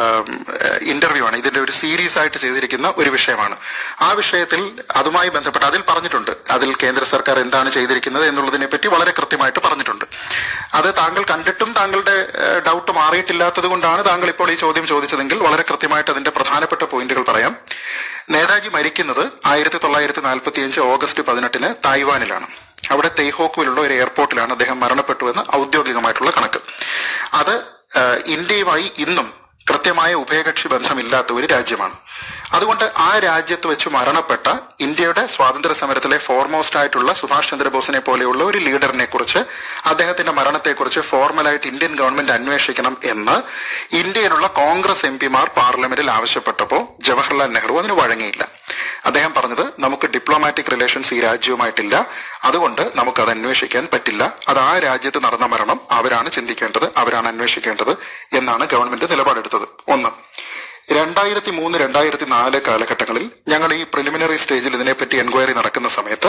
ഇന്റർവ്യൂ ആണ് ഇതിന്റെ ഒരു സീരീസ് ആയിട്ട് ചെയ്തിരിക്കുന്ന ഒരു വിഷയമാണ് ആ വിഷയത്തിൽ അതുമായി ബന്ധപ്പെട്ട് അതിൽ പറഞ്ഞിട്ടുണ്ട് അതിൽ കേന്ദ്ര സർക്കാർ എന്താണ് ചെയ്തിരിക്കുന്നത് എന്നുള്ളതിനെ പറ്റി വളരെ കൃത്യമായിട്ട് പറഞ്ഞിട്ടുണ്ട് അത് താങ്കൾ കണ്ടിട്ടും താങ്കളുടെ ഡൗട്ട് മാറിയിട്ടില്ലാത്തത് കൊണ്ടാണ് താങ്കൾ ഇപ്പോൾ ഈ ചോദ്യം ചോദിച്ചതെങ്കിൽ വളരെ കൃത്യമായിട്ട് അതിന്റെ പ്രധാനപ്പെട്ട പോയിന്റുകൾ പറയാം നേതാജി മരിക്കുന്നത് ആയിരത്തി തൊള്ളായിരത്തി നാൽപ്പത്തി അഞ്ച് ഓഗസ്റ്റ് പതിനെട്ടിന് തായ്വാനിലാണ് അവിടെ തെയ്ഹോക്കുവിലുള്ള ഒരു എയർപോർട്ടിലാണ് അദ്ദേഹം മരണപ്പെട്ടുവെന്ന് ഔദ്യോഗികമായിട്ടുള്ള കണക്ക് അത് ആ, ഇന്ത്യയുമായി ഇന്നും കൃത്യമായ ഉഭയകക്ഷി ബന്ധമില്ലാത്ത ഒരു രാജ്യമാണ് അതുകൊണ്ട് ആ രാജ്യത്ത് വെച്ച് മരണപ്പെട്ട ഇന്ത്യയുടെ സ്വാതന്ത്ര്യ സമരത്തിലെ ഫോർമോസ്റ്റ് ആയിട്ടുള്ള സുഭാഷ് ചന്ദ്രബോസിനെ പോലെയുള്ള ഒരു ലീഡറിനെ കുറിച്ച് അദ്ദേഹത്തിന്റെ മരണത്തെക്കുറിച്ച് ഫോർമലായിട്ട് ഇന്ത്യൻ ഗവൺമെന്റ് അന്വേഷിക്കണം എന്ന് ഇന്ത്യയിലുള്ള കോൺഗ്രസ് എം പിമാർ പാർലമെന്റിൽ ആവശ്യപ്പെട്ടപ്പോൾ ജവഹർലാൽ നെഹ്റു അതിന് വഴങ്ങിയില്ല അദ്ദേഹം പറഞ്ഞത് നമുക്ക് ഡിപ്ലോമാറ്റിക് റിലേഷൻസ് ഈ രാജ്യവുമായിട്ടില്ല അതുകൊണ്ട് നമുക്കത് അന്വേഷിക്കാൻ പറ്റില്ല അത് ആ രാജ്യത്ത് നടന്ന മരണം അവരാണ് ചിന്തിക്കേണ്ടത് അവരാണ് അന്വേഷിക്കേണ്ടത് എന്നാണ് ഗവൺമെന്റ് നിലപാടെടുത്തത് ഒന്ന് രണ്ടായിരത്തി മൂന്ന് രണ്ടായിരത്തി നാല് കാലഘട്ടങ്ങളിൽ ഞങ്ങൾ ഈ പ്രിലിമിനറി സ്റ്റേജിൽ ഇതിനെപ്പറ്റി എൻക്വയറി നടക്കുന്ന സമയത്ത്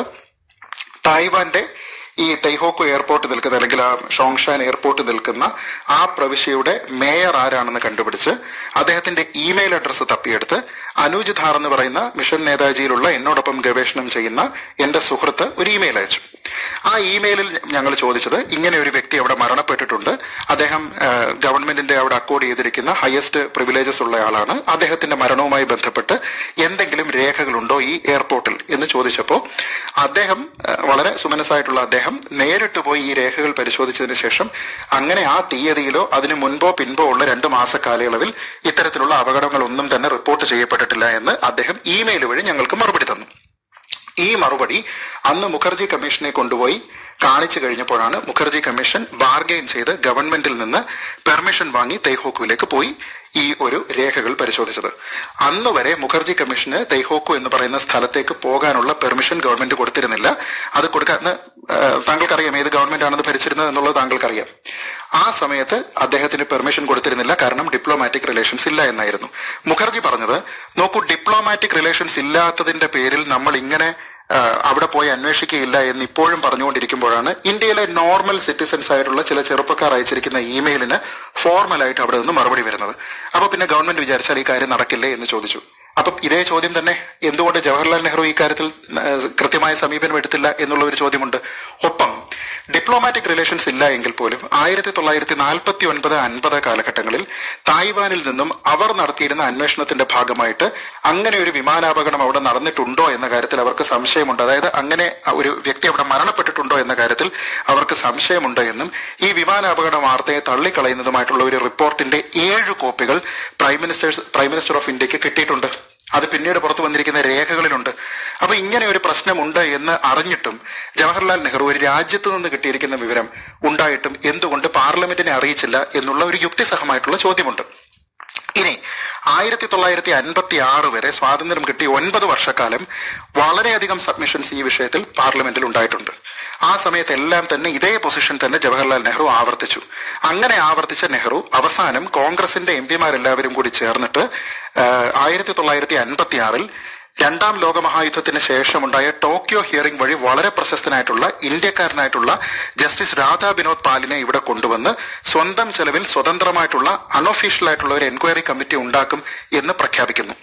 തായ്വാന്റെ ഈ തൈഹോക്കു എയർപോർട്ട് നിൽക്കുന്ന അല്ലെങ്കിൽ ആ ഷോങ്ഷാൻ എയർപോർട്ട് നിൽക്കുന്ന ആ പ്രവിശ്യയുടെ മേയർ ആരാണെന്ന് കണ്ടുപിടിച്ച് അദ്ദേഹത്തിന്റെ ഇമെയിൽ അഡ്രസ്സ് തപ്പിയെടുത്ത് അനൂജ് ധാർ എന്ന് പറയുന്ന മിഷൻ നേതാജിയിലുള്ള എന്നോടൊപ്പം ഗവേഷണം ചെയ്യുന്ന എന്റെ സുഹൃത്ത് ഒരു ഇമെയിൽ അയച്ചു ആ ഇമെയിലിൽ ഞങ്ങൾ ചോദിച്ചത് ഇങ്ങനെ ഒരു വ്യക്തി അവിടെ മരണപ്പെട്ടിട്ടുണ്ട് അദ്ദേഹം ആ, ഗവൺമെന്റിന്റെ അവിടെ അക്കോർഡ് ചെയ്തിരിക്കുന്ന ഹയസ്റ്റ് പ്രിവിലേജസ് ഉള്ള ആളാണ് അദ്ദേഹത്തിന്റെ മരണവുമായി ബന്ധപ്പെട്ട് എന്തെങ്കിലും രേഖകളുണ്ടോ ഈ എയർപോർട്ടിൽ എന്ന് ചോദിച്ചപ്പോൾ അദ്ദേഹം ആ, വളരെ സുമനസ്സായിട്ടുള്ള അദ്ദേഹം നേരിട്ട് പോയി ഈ രേഖകൾ പരിശോധിച്ചതിന് ശേഷം അങ്ങനെ ആ തീയതിയിലോ അതിന് മുൻപോ പിൻപോ ഉള്ള രണ്ട് മാസ കാലയളവിൽ ഇത്തരത്തിലുള്ള അപകടങ്ങളൊന്നും തന്നെ റിപ്പോർട്ട് ചെയ്യപ്പെട്ടിട്ടില്ല എന്ന് അദ്ദേഹം ഇമെയിൽ വഴി ഞങ്ങൾക്ക് മറുപടി തന്നു ഈ മറുപടി അന്ന് മുഖർജി കമ്മീഷനെ കൊണ്ടുപോയി കാണിച്ചു കഴിഞ്ഞപ്പോഴാണ് മുഖർജി കമ്മീഷൻ ബാർഗെയിൻ ചെയ്ത് ഗവൺമെന്റിൽ നിന്ന് പെർമിഷൻ വാങ്ങി തെയ്ഹോക്കുവിലേക്ക് പോയി ഈ ഒരു രേഖകൾ പരിശോധിച്ചത് അന്ന് വരെ മുഖർജി കമ്മീഷന് തെയ്ഹോക്കു എന്ന് പറയുന്ന സ്ഥലത്തേക്ക് പോകാനുള്ള പെർമിഷൻ ഗവൺമെന്റ് കൊടുത്തിരുന്നില്ല അത് കൊടുക്കാൻ താങ്കൾക്കറിയാം ഏത് ഗവൺമെന്റ് ആണെന്ന് ഭരിച്ചിരുന്നത് എന്നുള്ളത് താങ്കൾക്കറിയാം ആ സമയത്ത് അദ്ദേഹത്തിന് പെർമിഷൻ കൊടുത്തിരുന്നില്ല കാരണം ഡിപ്ലോമാറ്റിക് റിലേഷൻസ് ഇല്ല എന്നായിരുന്നു മുഖർജി പറഞ്ഞത് നോക്കൂ ഡിപ്ലോമാറ്റിക് റിലേഷൻസ് ഇല്ലാത്തതിന്റെ പേരിൽ നമ്മൾ ഇങ്ങനെ ആ, അവിടെ പോയി അന്വേഷിക്കുകയില്ല എന്ന് ഇപ്പോഴും പറഞ്ഞുകൊണ്ടിരിക്കുമ്പോഴാണ് ഇന്ത്യയിലെ നോർമൽ സിറ്റിസൺസ് ആയിട്ടുള്ള ചില ചെറുപ്പക്കാർ അയച്ചിരിക്കുന്ന ഇമെയിലിന് ഫോർമലായിട്ട് അവിടെ നിന്ന് മറുപടി വരുന്നത് അപ്പൊ പിന്നെ ഗവൺമെന്റ് വിചാരിച്ചാൽ ഈ കാര്യം നടക്കില്ലേ എന്ന് ചോദിച്ചു അപ്പൊ ഇതേ ചോദ്യം തന്നെ എന്തുകൊണ്ട് ജവഹർലാൽ നെഹ്റു ഈ കാര്യത്തിൽ ആ, കൃത്യമായ സമീപനം എടുത്തില്ല എന്നുള്ള ഒരു ചോദ്യമുണ്ട് ഒപ്പം ഡിപ്ലോമാറ്റിക് റിലേഷൻസ് ഇല്ല എങ്കിൽ പോലും ആയിരത്തി തൊള്ളായിരത്തി നാൽപ്പത്തി ഒൻപത് അൻപത് കാലഘട്ടങ്ങളിൽ തായ്വാനിൽ നിന്നും അവർ നടത്തിയിരുന്ന അന്വേഷണത്തിന്റെ ഭാഗമായിട്ട് അങ്ങനെ ഒരു വിമാനാപകടം അവിടെ നടന്നിട്ടുണ്ടോ എന്ന കാര്യത്തിൽ അവർക്ക് സംശയമുണ്ട് അതായത് അങ്ങനെ ഒരു വ്യക്തി അവിടെ മരണപ്പെട്ടിട്ടുണ്ടോ എന്ന കാര്യത്തിൽ അവർക്ക് സംശയമുണ്ട് എന്നും ഈ വിമാനാപകട വാർത്തയെ തള്ളിക്കളയുന്നതുമായിട്ടുള്ള ഒരു റിപ്പോർട്ടിന്റെ ഏഴ് കോപ്പികൾ prime ministers prime minister of ഇന്ത്യക്ക് കിട്ടിയിട്ടുണ്ട് അത് പിന്നീട് പുറത്തു വന്നിരിക്കുന്ന രേഖകളിലുണ്ട് അപ്പൊ ഇങ്ങനെ ഒരു പ്രശ്നമുണ്ട് എന്ന് അറിഞ്ഞിട്ടും ജവഹർലാൽ നെഹ്റു ഒരു രാജ്യത്ത് നിന്ന് കിട്ടിയിരിക്കുന്ന വിവരം ഉണ്ടായിട്ടും എന്തുകൊണ്ട് പാർലമെന്റിനെ അറിയിച്ചില്ല എന്നുള്ള ഒരു യുക്തിസഹമായിട്ടുള്ള ചോദ്യമുണ്ട് ഇനി ആയിരത്തി തൊള്ളായിരത്തി അൻപത്തി ആറ് വരെ സ്വാതന്ത്ര്യം കിട്ടി ഒൻപത് വർഷക്കാലം വളരെയധികം സബ്മിഷൻസ് ഈ വിഷയത്തിൽ പാർലമെന്റിൽ ഉണ്ടായിട്ടുണ്ട് ആ സമയത്ത് എല്ലാം തന്നെ ഇതേ പൊസിഷൻ തന്നെ ജവഹർലാൽ നെഹ്റു ആവർത്തിച്ചു അങ്ങനെ ആവർത്തിച്ച നെഹ്റു അവസാനം കോൺഗ്രസിന്റെ എം പിമാരെല്ലാവരും കൂടി ചേർന്നിട്ട് ആയിരത്തി തൊള്ളായിരത്തി അൻപത്തി ആറിൽ രണ്ടാം ലോകമഹായുദ്ധത്തിന് ശേഷമുണ്ടായ ടോക്കിയോ ഹിയറിംഗ് വഴി വളരെ പ്രശസ്തനായിട്ടുള്ള ഇന്ത്യക്കാരനായിട്ടുള്ള ജസ്റ്റിസ് രാധാ വിനോദ് പാലിനെ ഇവിടെ കൊണ്ടുവന്ന് സ്വന്തം ചെലവിൽ സ്വതന്ത്രമായിട്ടുള്ള അൺഒഫീഷ്യൽ ആയിട്ടുള്ള ഒരു എൻക്വയറി കമ്മിറ്റി ഉണ്ടാക്കും എന്ന് പ്രഖ്യാപിക്കുന്നു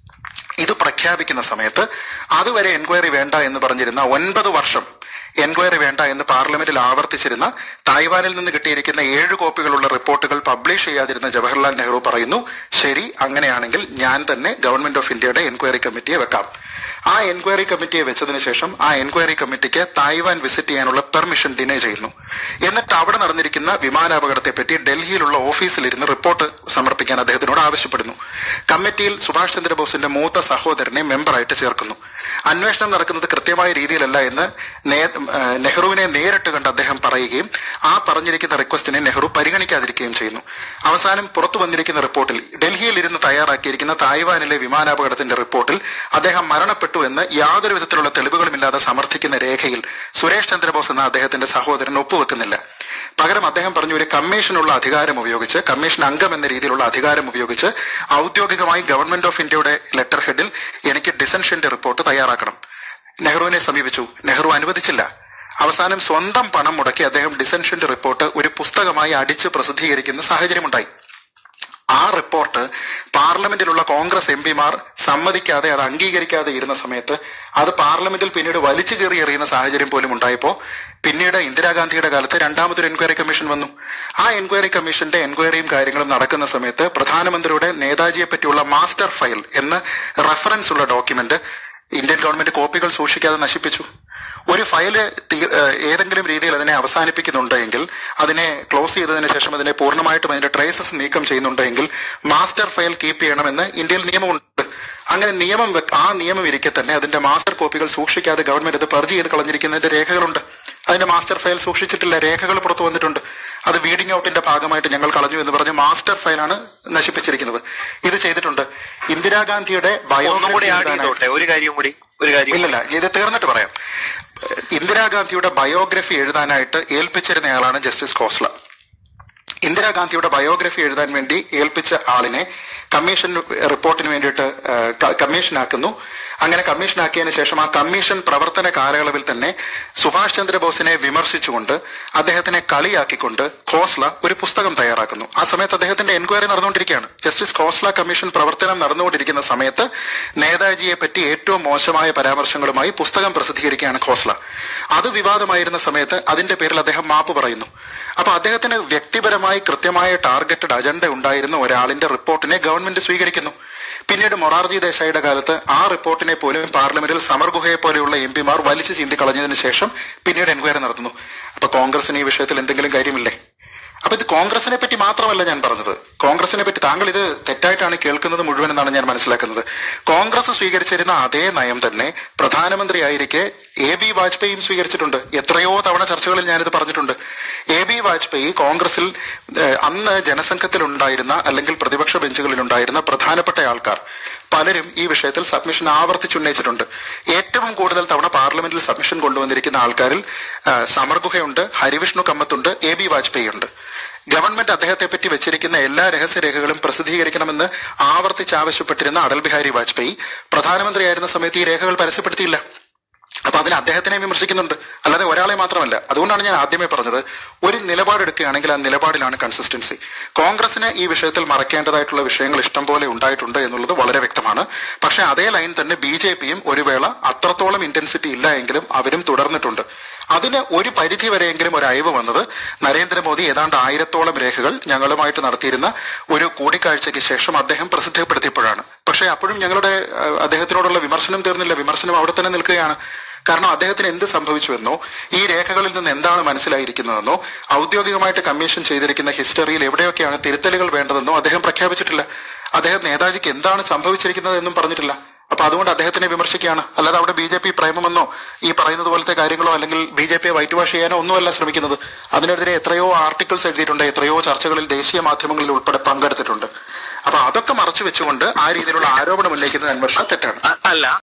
ഇത് പ്രഖ്യാപിക്കുന്ന സമയത്ത് അതുവരെ എൻക്വയറി വേണ്ട എന്ന് പറഞ്ഞിരുന്ന ഒൻപത് വർഷം എൻക്വയറി വേണ്ട എന്ന് പാർലമെന്റിൽ ആവർത്തിച്ചിരുന്ന തായ്വാനിൽ നിന്ന് കിട്ടിയിരിക്കുന്ന ഏഴ് കോപ്പികളുള്ള റിപ്പോർട്ടുകൾ പബ്ലിഷ് ചെയ്യാതിരുന്ന ജവഹർലാൽ നെഹ്റു പറയുന്നു ശരി അങ്ങനെയാണെങ്കിൽ ഞാൻ തന്നെ ഗവൺമെന്റ് ഓഫ് ഇന്ത്യയുടെ എൻക്വയറി കമ്മിറ്റിയെ വെക്കാം ആ എൻക്വയറി കമ്മിറ്റിയെ വെച്ചതിന് ശേഷം ആ എൻക്വയറി കമ്മിറ്റിക്ക് തായ്വാൻ വിസിറ്റ് ചെയ്യാനുള്ള പെർമിഷൻ ഡിനേ ചെയ്യുന്നു എന്നിട്ട് അവിടെ നടന്നിരിക്കുന്ന വിമാനാപകടത്തെ പറ്റി ഡൽഹിയിലുള്ള ഓഫീസിലിരുന്ന് റിപ്പോർട്ട് സമർപ്പിക്കാൻ അദ്ദേഹത്തിനോട് ആവശ്യപ്പെടുന്നു കമ്മിറ്റിയിൽ സുഭാഷ് ചന്ദ്രബോസിന്റെ മൂത്ത സഹോദരനെ മെമ്പറായിട്ട് ചേർക്കുന്നു അന്വേഷണം നടക്കുന്നത് കൃത്യമായ രീതിയിലല്ല എന്ന് നേ- ആ, നെഹ്റുവിനെ നേരിട്ട് കണ്ട് അദ്ദേഹം പറയുകയും ആ പറഞ്ഞിരിക്കുന്ന റിക്വസ്റ്റിനെ നെഹ്റു പരിഗണിക്കാതിരിക്കുകയും ചെയ്യുന്നു അവസാനം പുറത്തു വന്നിരിക്കുന്ന റിപ്പോർട്ടിൽ ഡൽഹിയിൽ ഇരുന്ന് തയ്യാറാക്കിയിരിക്കുന്ന തായ്വാനിലെ വിമാനാപകടത്തിന്റെ റിപ്പോർട്ടിൽ അദ്ദേഹം മരണപ്പെട്ടു എന്ന് യാതൊരു വിധത്തിലുള്ള തെളിവുകളുമില്ലാതെ സമർത്ഥിക്കുന്ന രേഖയിൽ സുരേഷ് ചന്ദ്രബോസ് എന്ന അദ്ദേഹത്തിന്റെ സഹോദരൻ ഒപ്പുവെക്കുന്നില്ല പകരം അദ്ദേഹം പറഞ്ഞു ഒരു കമ്മീഷനുള്ള അധികാരം ഉപയോഗിച്ച് കമ്മീഷൻ അംഗം എന്ന രീതിയിലുള്ള അധികാരം ഉപയോഗിച്ച് ഔദ്യോഗികമായി ഗവൺമെന്റ് ഓഫ് ഇന്ത്യയുടെ ലെറ്റർ ഹെഡിൽ എനിക്ക് ഡിസൻഷന്റെ റിപ്പോർട്ട് തയ്യാറാക്കണം നെഹ്റുവിനെ സമീപിച്ചു നെഹ്റു അനുവദിച്ചില്ല അവസാനം സ്വന്തം പണം മുടക്കി അദ്ദേഹം ഡിസൻഷന്റെ റിപ്പോർട്ട് ഒരു പുസ്തകമായി അടിച്ച് പ്രസിദ്ധീകരിക്കുന്ന സാഹചര്യമുണ്ടായി ആ റിപ്പോർട്ട് പാർലമെന്റിലുള്ള കോൺഗ്രസ് എം പിമാർ സമ്മതിക്കാതെ അത് അംഗീകരിക്കാതെ ഇരുന്ന സമയത്ത് അത് പാർലമെന്റിൽ പിന്നീട് വലിച്ചു കയറി എറിയുന്ന സാഹചര്യം പോലും ഉണ്ടായപ്പോ പിന്നീട് ഇന്ദിരാഗാന്ധിയുടെ കാലത്ത് രണ്ടാമതൊരു എൻക്വയറി കമ്മീഷൻ വന്നു ആ എൻക്വയറി കമ്മീഷന്റെ എൻക്വയറിയും കാര്യങ്ങളും നടക്കുന്ന സമയത്ത് പ്രധാനമന്ത്രിയുടെ നേതാജിയെ പറ്റിയുള്ള മാസ്റ്റർ ഫയൽ എന്ന റെഫറൻസ് ഉള്ള ഡോക്യുമെന്റ് ഇന്ത്യൻ ഗവൺമെന്റ് കോപ്പികൾ സൂക്ഷിക്കാതെ നശിപ്പിച്ചു ഒരു ഫയല് തീ- ഏഹ് ഏതെങ്കിലും രീതിയിൽ അതിനെ അവസാനിപ്പിക്കുന്നുണ്ട് എങ്കിൽ അതിനെ ക്ലോസ് ചെയ്തതിനു ശേഷം അതിനെ പൂർണ്ണമായിട്ടും അതിന്റെ ട്രേസസ് നീക്കം ചെയ്യുന്നുണ്ടെങ്കിൽ മാസ്റ്റർ ഫയൽ കീപ്പ് ചെയ്യണമെന്ന് ഇന്ത്യയിൽ നിയമമുണ്ട് അങ്ങനെ നിയമം വെക്ക- ആ നിയമം ഇരിക്കെ തന്നെ അതിന്റെ മാസ്റ്റർ കോപ്പികൾ സൂക്ഷിക്കാതെ ഗവൺമെന്റ് ഇത് പർജ് ചെയ്ത് കളഞ്ഞിരിക്കുന്നതിന്റെ രേഖകളുണ്ട് അതിന്റെ മാസ്റ്റർ ഫയൽ സൂക്ഷിച്ചിട്ടില്ല രേഖകൾ പുറത്തു വന്നിട്ടുണ്ട് അത് വീഡിംഗ് ഔട്ടിന്റെ ഭാഗമായിട്ട് ഞങ്ങൾ കളഞ്ഞു എന്ന് പറഞ്ഞ് മാസ്റ്റർ ഫയലാണ് നശിപ്പിച്ചിരിക്കുന്നത് ഇത് ചെയ്തിട്ടുണ്ട് ഇന്ദിരാഗാന്ധിയുടെ ഒന്നും കൂടി ആഡ് ബയോഗ്രഫി ചെയ്തോട്ടെ ഒരു കാര്യം കൂടി ഒരു കാര്യം ഇല്ലല്ല ഇത് തീർന്നിട്ട് പറയാം ഏഹ് ഇന്ദിരാഗാന്ധിയുടെ ബയോഗ്രഫി എഴുതാനായിട്ട് ഏൽപ്പിച്ചിരുന്നയാളാണ് ജസ്റ്റിസ് ഖോസ്ല ഇന്ദിരാഗാന്ധിയുടെ ബയോഗ്രഫി എഴുതാൻ വേണ്ടി ഏൽപ്പിച്ച ആളിനെ കമ്മീഷൻ റിപ്പോർട്ടിന് വേണ്ടിയിട്ട് ഏഹ്, ക- കമ്മീഷനാക്കുന്നു അങ്ങനെ കമ്മീഷനാക്കിയതിനു ശേഷം ആ കമ്മീഷൻ പ്രവർത്തന കാലയളവിൽ തന്നെ സുഭാഷ് ചന്ദ്രബോസിനെ വിമർശിച്ചുകൊണ്ട് അദ്ദേഹത്തിനെ കളിയാക്കിക്കൊണ്ട് ഖോസ്ല ഒരു പുസ്തകം തയ്യാറാക്കുന്നു ആ സമയത്ത് അദ്ദേഹത്തിന്റെ എൻക്വയറി നടന്നുകൊണ്ടിരിക്കുകയാണ് ജസ്റ്റിസ് ഖോസ്ല കമ്മീഷൻ പ്രവർത്തനം നടന്നുകൊണ്ടിരിക്കുന്ന സമയത്ത് നേതാജിയെ പറ്റി ഏറ്റവും മോശമായ പരാമർശങ്ങളുമായി പുസ്തകം പ്രസിദ്ധീകരിക്കുകയാണ് ഖോസ്ല അത് വിവാദമായിരുന്ന സമയത്ത് അതിന്റെ പേരിൽ അദ്ദേഹം മാപ്പ് പറയുന്നു അപ്പൊ അദ്ദേഹത്തിന് വ്യക്തിപരമായി കൃത്യമായ ടാർഗറ്റഡ് അജണ്ട ഉണ്ടായിരുന്ന ഒരാളിന്റെ റിപ്പോർട്ടിനെ ഗവൺമെന്റ് സ്വീകരിക്കുന്നു പിന്നീട് മൊറാർജി ദേശായിയുടെ കാലത്ത് ആ റിപ്പോർട്ടിനെ പോലും പാർലമെന്റിൽ സമർ ഗുഹയെ പോലെയുള്ള എം പിമാർ വലിച്ചു ചീന്തി കളഞ്ഞതിന് ശേഷം പിന്നീട് എൻക്വയറി നടത്തുന്നു അപ്പൊ കോൺഗ്രസിന് ഈ വിഷയത്തിൽ എന്തെങ്കിലും കാര്യമില്ലേ അപ്പൊ ഇത് കോൺഗ്രസിനെ പറ്റി മാത്രമല്ല ഞാൻ പറഞ്ഞത് കോൺഗ്രസിനെ പറ്റി താങ്കൾ ഇത് തെറ്റായിട്ടാണ് കേൾക്കുന്നത് മുഴുവൻ എന്നാണ് ഞാൻ മനസ്സിലാക്കുന്നത് കോൺഗ്രസ് സ്വീകരിച്ചിരുന്ന അതേ നയം തന്നെ പ്രധാനമന്ത്രിയായിരിക്കെ എ ബി വാജ്പേയിയും സ്വീകരിച്ചിട്ടുണ്ട് എത്രയോ തവണ ചർച്ചകളിൽ ഞാനിത് പറഞ്ഞിട്ടുണ്ട് എ ബി വാജ്പേയി കോൺഗ്രസിൽ ഏഹ്, അന്ന് ജനസംഘത്തിൽ ഉണ്ടായിരുന്ന അല്ലെങ്കിൽ പ്രതിപക്ഷ ബെഞ്ചുകളിൽ ഉണ്ടായിരുന്ന പ്രധാനപ്പെട്ട ആൾക്കാർ പലരും ഈ വിഷയത്തിൽ സബ്മിഷൻ ആവർത്തിച്ചുന്നയിച്ചിട്ടുണ്ട് ഏറ്റവും കൂടുതൽ തവണ പാർലമെന്റിൽ സബ്മിഷൻ കൊണ്ടുവന്നിരിക്കുന്ന ആൾക്കാരിൽ ആ, സമർ ഗുഹയുണ്ട് ഹരിവിഷ്ണു കമ്മത്തുണ്ട് എ ബി വാജ്പേയി ഉണ്ട് ഗവൺമെന്റ് അദ്ദേഹത്തെ പറ്റി വെച്ചിരിക്കുന്ന എല്ലാ രഹസ്യരേഖകളും പ്രസിദ്ധീകരിക്കണമെന്ന് ആവർത്തിച്ച് ആവശ്യപ്പെട്ടിരുന്ന അടൽ ബിഹാരി വാജ്പേയി പ്രധാനമന്ത്രിയായിരുന്ന സമയത്ത് ഈ രേഖകൾ പരസ്യപ്പെടുത്തിയില്ല അപ്പൊ അതിന് അദ്ദേഹത്തിനെ വിമർശിക്കുന്നുണ്ട് അല്ലാതെ ഒരാളെ മാത്രമല്ല അതുകൊണ്ടാണ് ഞാൻ ആദ്യമേ പറഞ്ഞത് ഒരു നിലപാടെടുക്കുകയാണെങ്കിൽ ആ നിലപാടിലാണ് കൺസിസ്റ്റൻസി കോൺഗ്രസിന് ഈ വിഷയത്തിൽ മറക്കേണ്ടതായിട്ടുള്ള വിഷയങ്ങൾ ഇഷ്ടം പോലെ ഉണ്ടായിട്ടുണ്ട് എന്നുള്ളത് വളരെ വ്യക്തമാണ് പക്ഷെ അതേ ലൈൻ തന്നെ ബി ജെ പിയും ഒരു വേള അത്രത്തോളം ഇന്റൻസിറ്റി ഇല്ല എങ്കിലും അവരും തുടർന്നിട്ടുണ്ട് അതിന് ഒരു പരിധി വരെയെങ്കിലും ഒരു അയവ് വന്നത് നരേന്ദ്രമോദി ഏതാണ്ട് ആയിരത്തോളം രേഖകൾ ഞങ്ങളുമായിട്ട് നടത്തിയിരുന്ന ഒരു കൂടിക്കാഴ്ചയ്ക്ക് ശേഷം അദ്ദേഹം പ്രസിദ്ധപ്പെടുത്തിയപ്പോഴാണ് പക്ഷേ അപ്പോഴും ഞങ്ങളുടെ ആ, അദ്ദേഹത്തിനോടുള്ള വിമർശനം തീർന്നില്ല വിമർശനം അവിടെ തന്നെ നിൽക്കുകയാണ് കാരണം അദ്ദേഹത്തിന് എന്ത് സംഭവിച്ചുവെന്നോ ഈ രേഖകളിൽ നിന്ന് എന്താണ് മനസ്സിലായിരിക്കുന്നതെന്നോ ഔദ്യോഗികമായിട്ട് കമ്മീഷൻ ചെയ്തിരിക്കുന്ന ഹിസ്റ്ററിയിൽ എവിടെയൊക്കെയാണ് തിരുത്തലുകൾ വേണ്ടതെന്നോ അദ്ദേഹം പ്രഖ്യാപിച്ചിട്ടില്ല അദ്ദേഹം നേതാജിക്ക് എന്താണ് സംഭവിച്ചിരിക്കുന്നത് എന്നും പറഞ്ഞിട്ടില്ല അപ്പൊ അതുകൊണ്ട് അദ്ദേഹത്തിനെ വിമർശിക്കുകയാണ് അല്ലാതെ അവിടെ ബി ജെ പി പ്രേമമെന്നോ ഈ പറയുന്നത് പോലത്തെ കാര്യങ്ങളോ അല്ലെങ്കിൽ ബി ജെ പിയെ വൈറ്റ് വാഷ് ചെയ്യാനോ ഒന്നുമല്ല ശ്രമിക്കുന്നത് അതിനെതിരെ എത്രയോ ആർട്ടിക്കിൾസ് എഴുതിയിട്ടുണ്ട് എത്രയോ ചർച്ചകളിൽ ദേശീയ മാധ്യമങ്ങളിൽ ഉൾപ്പെടെ പങ്കെടുത്തിട്ടുണ്ട് അപ്പൊ അതൊക്കെ മറച്ചു വെച്ചുകൊണ്ട് ആ രീതിയിലുള്ള ആരോപണം ഉന്നയിക്കുന്നത് അൻവർഷ തെറ്റാണ് അ- അല്ല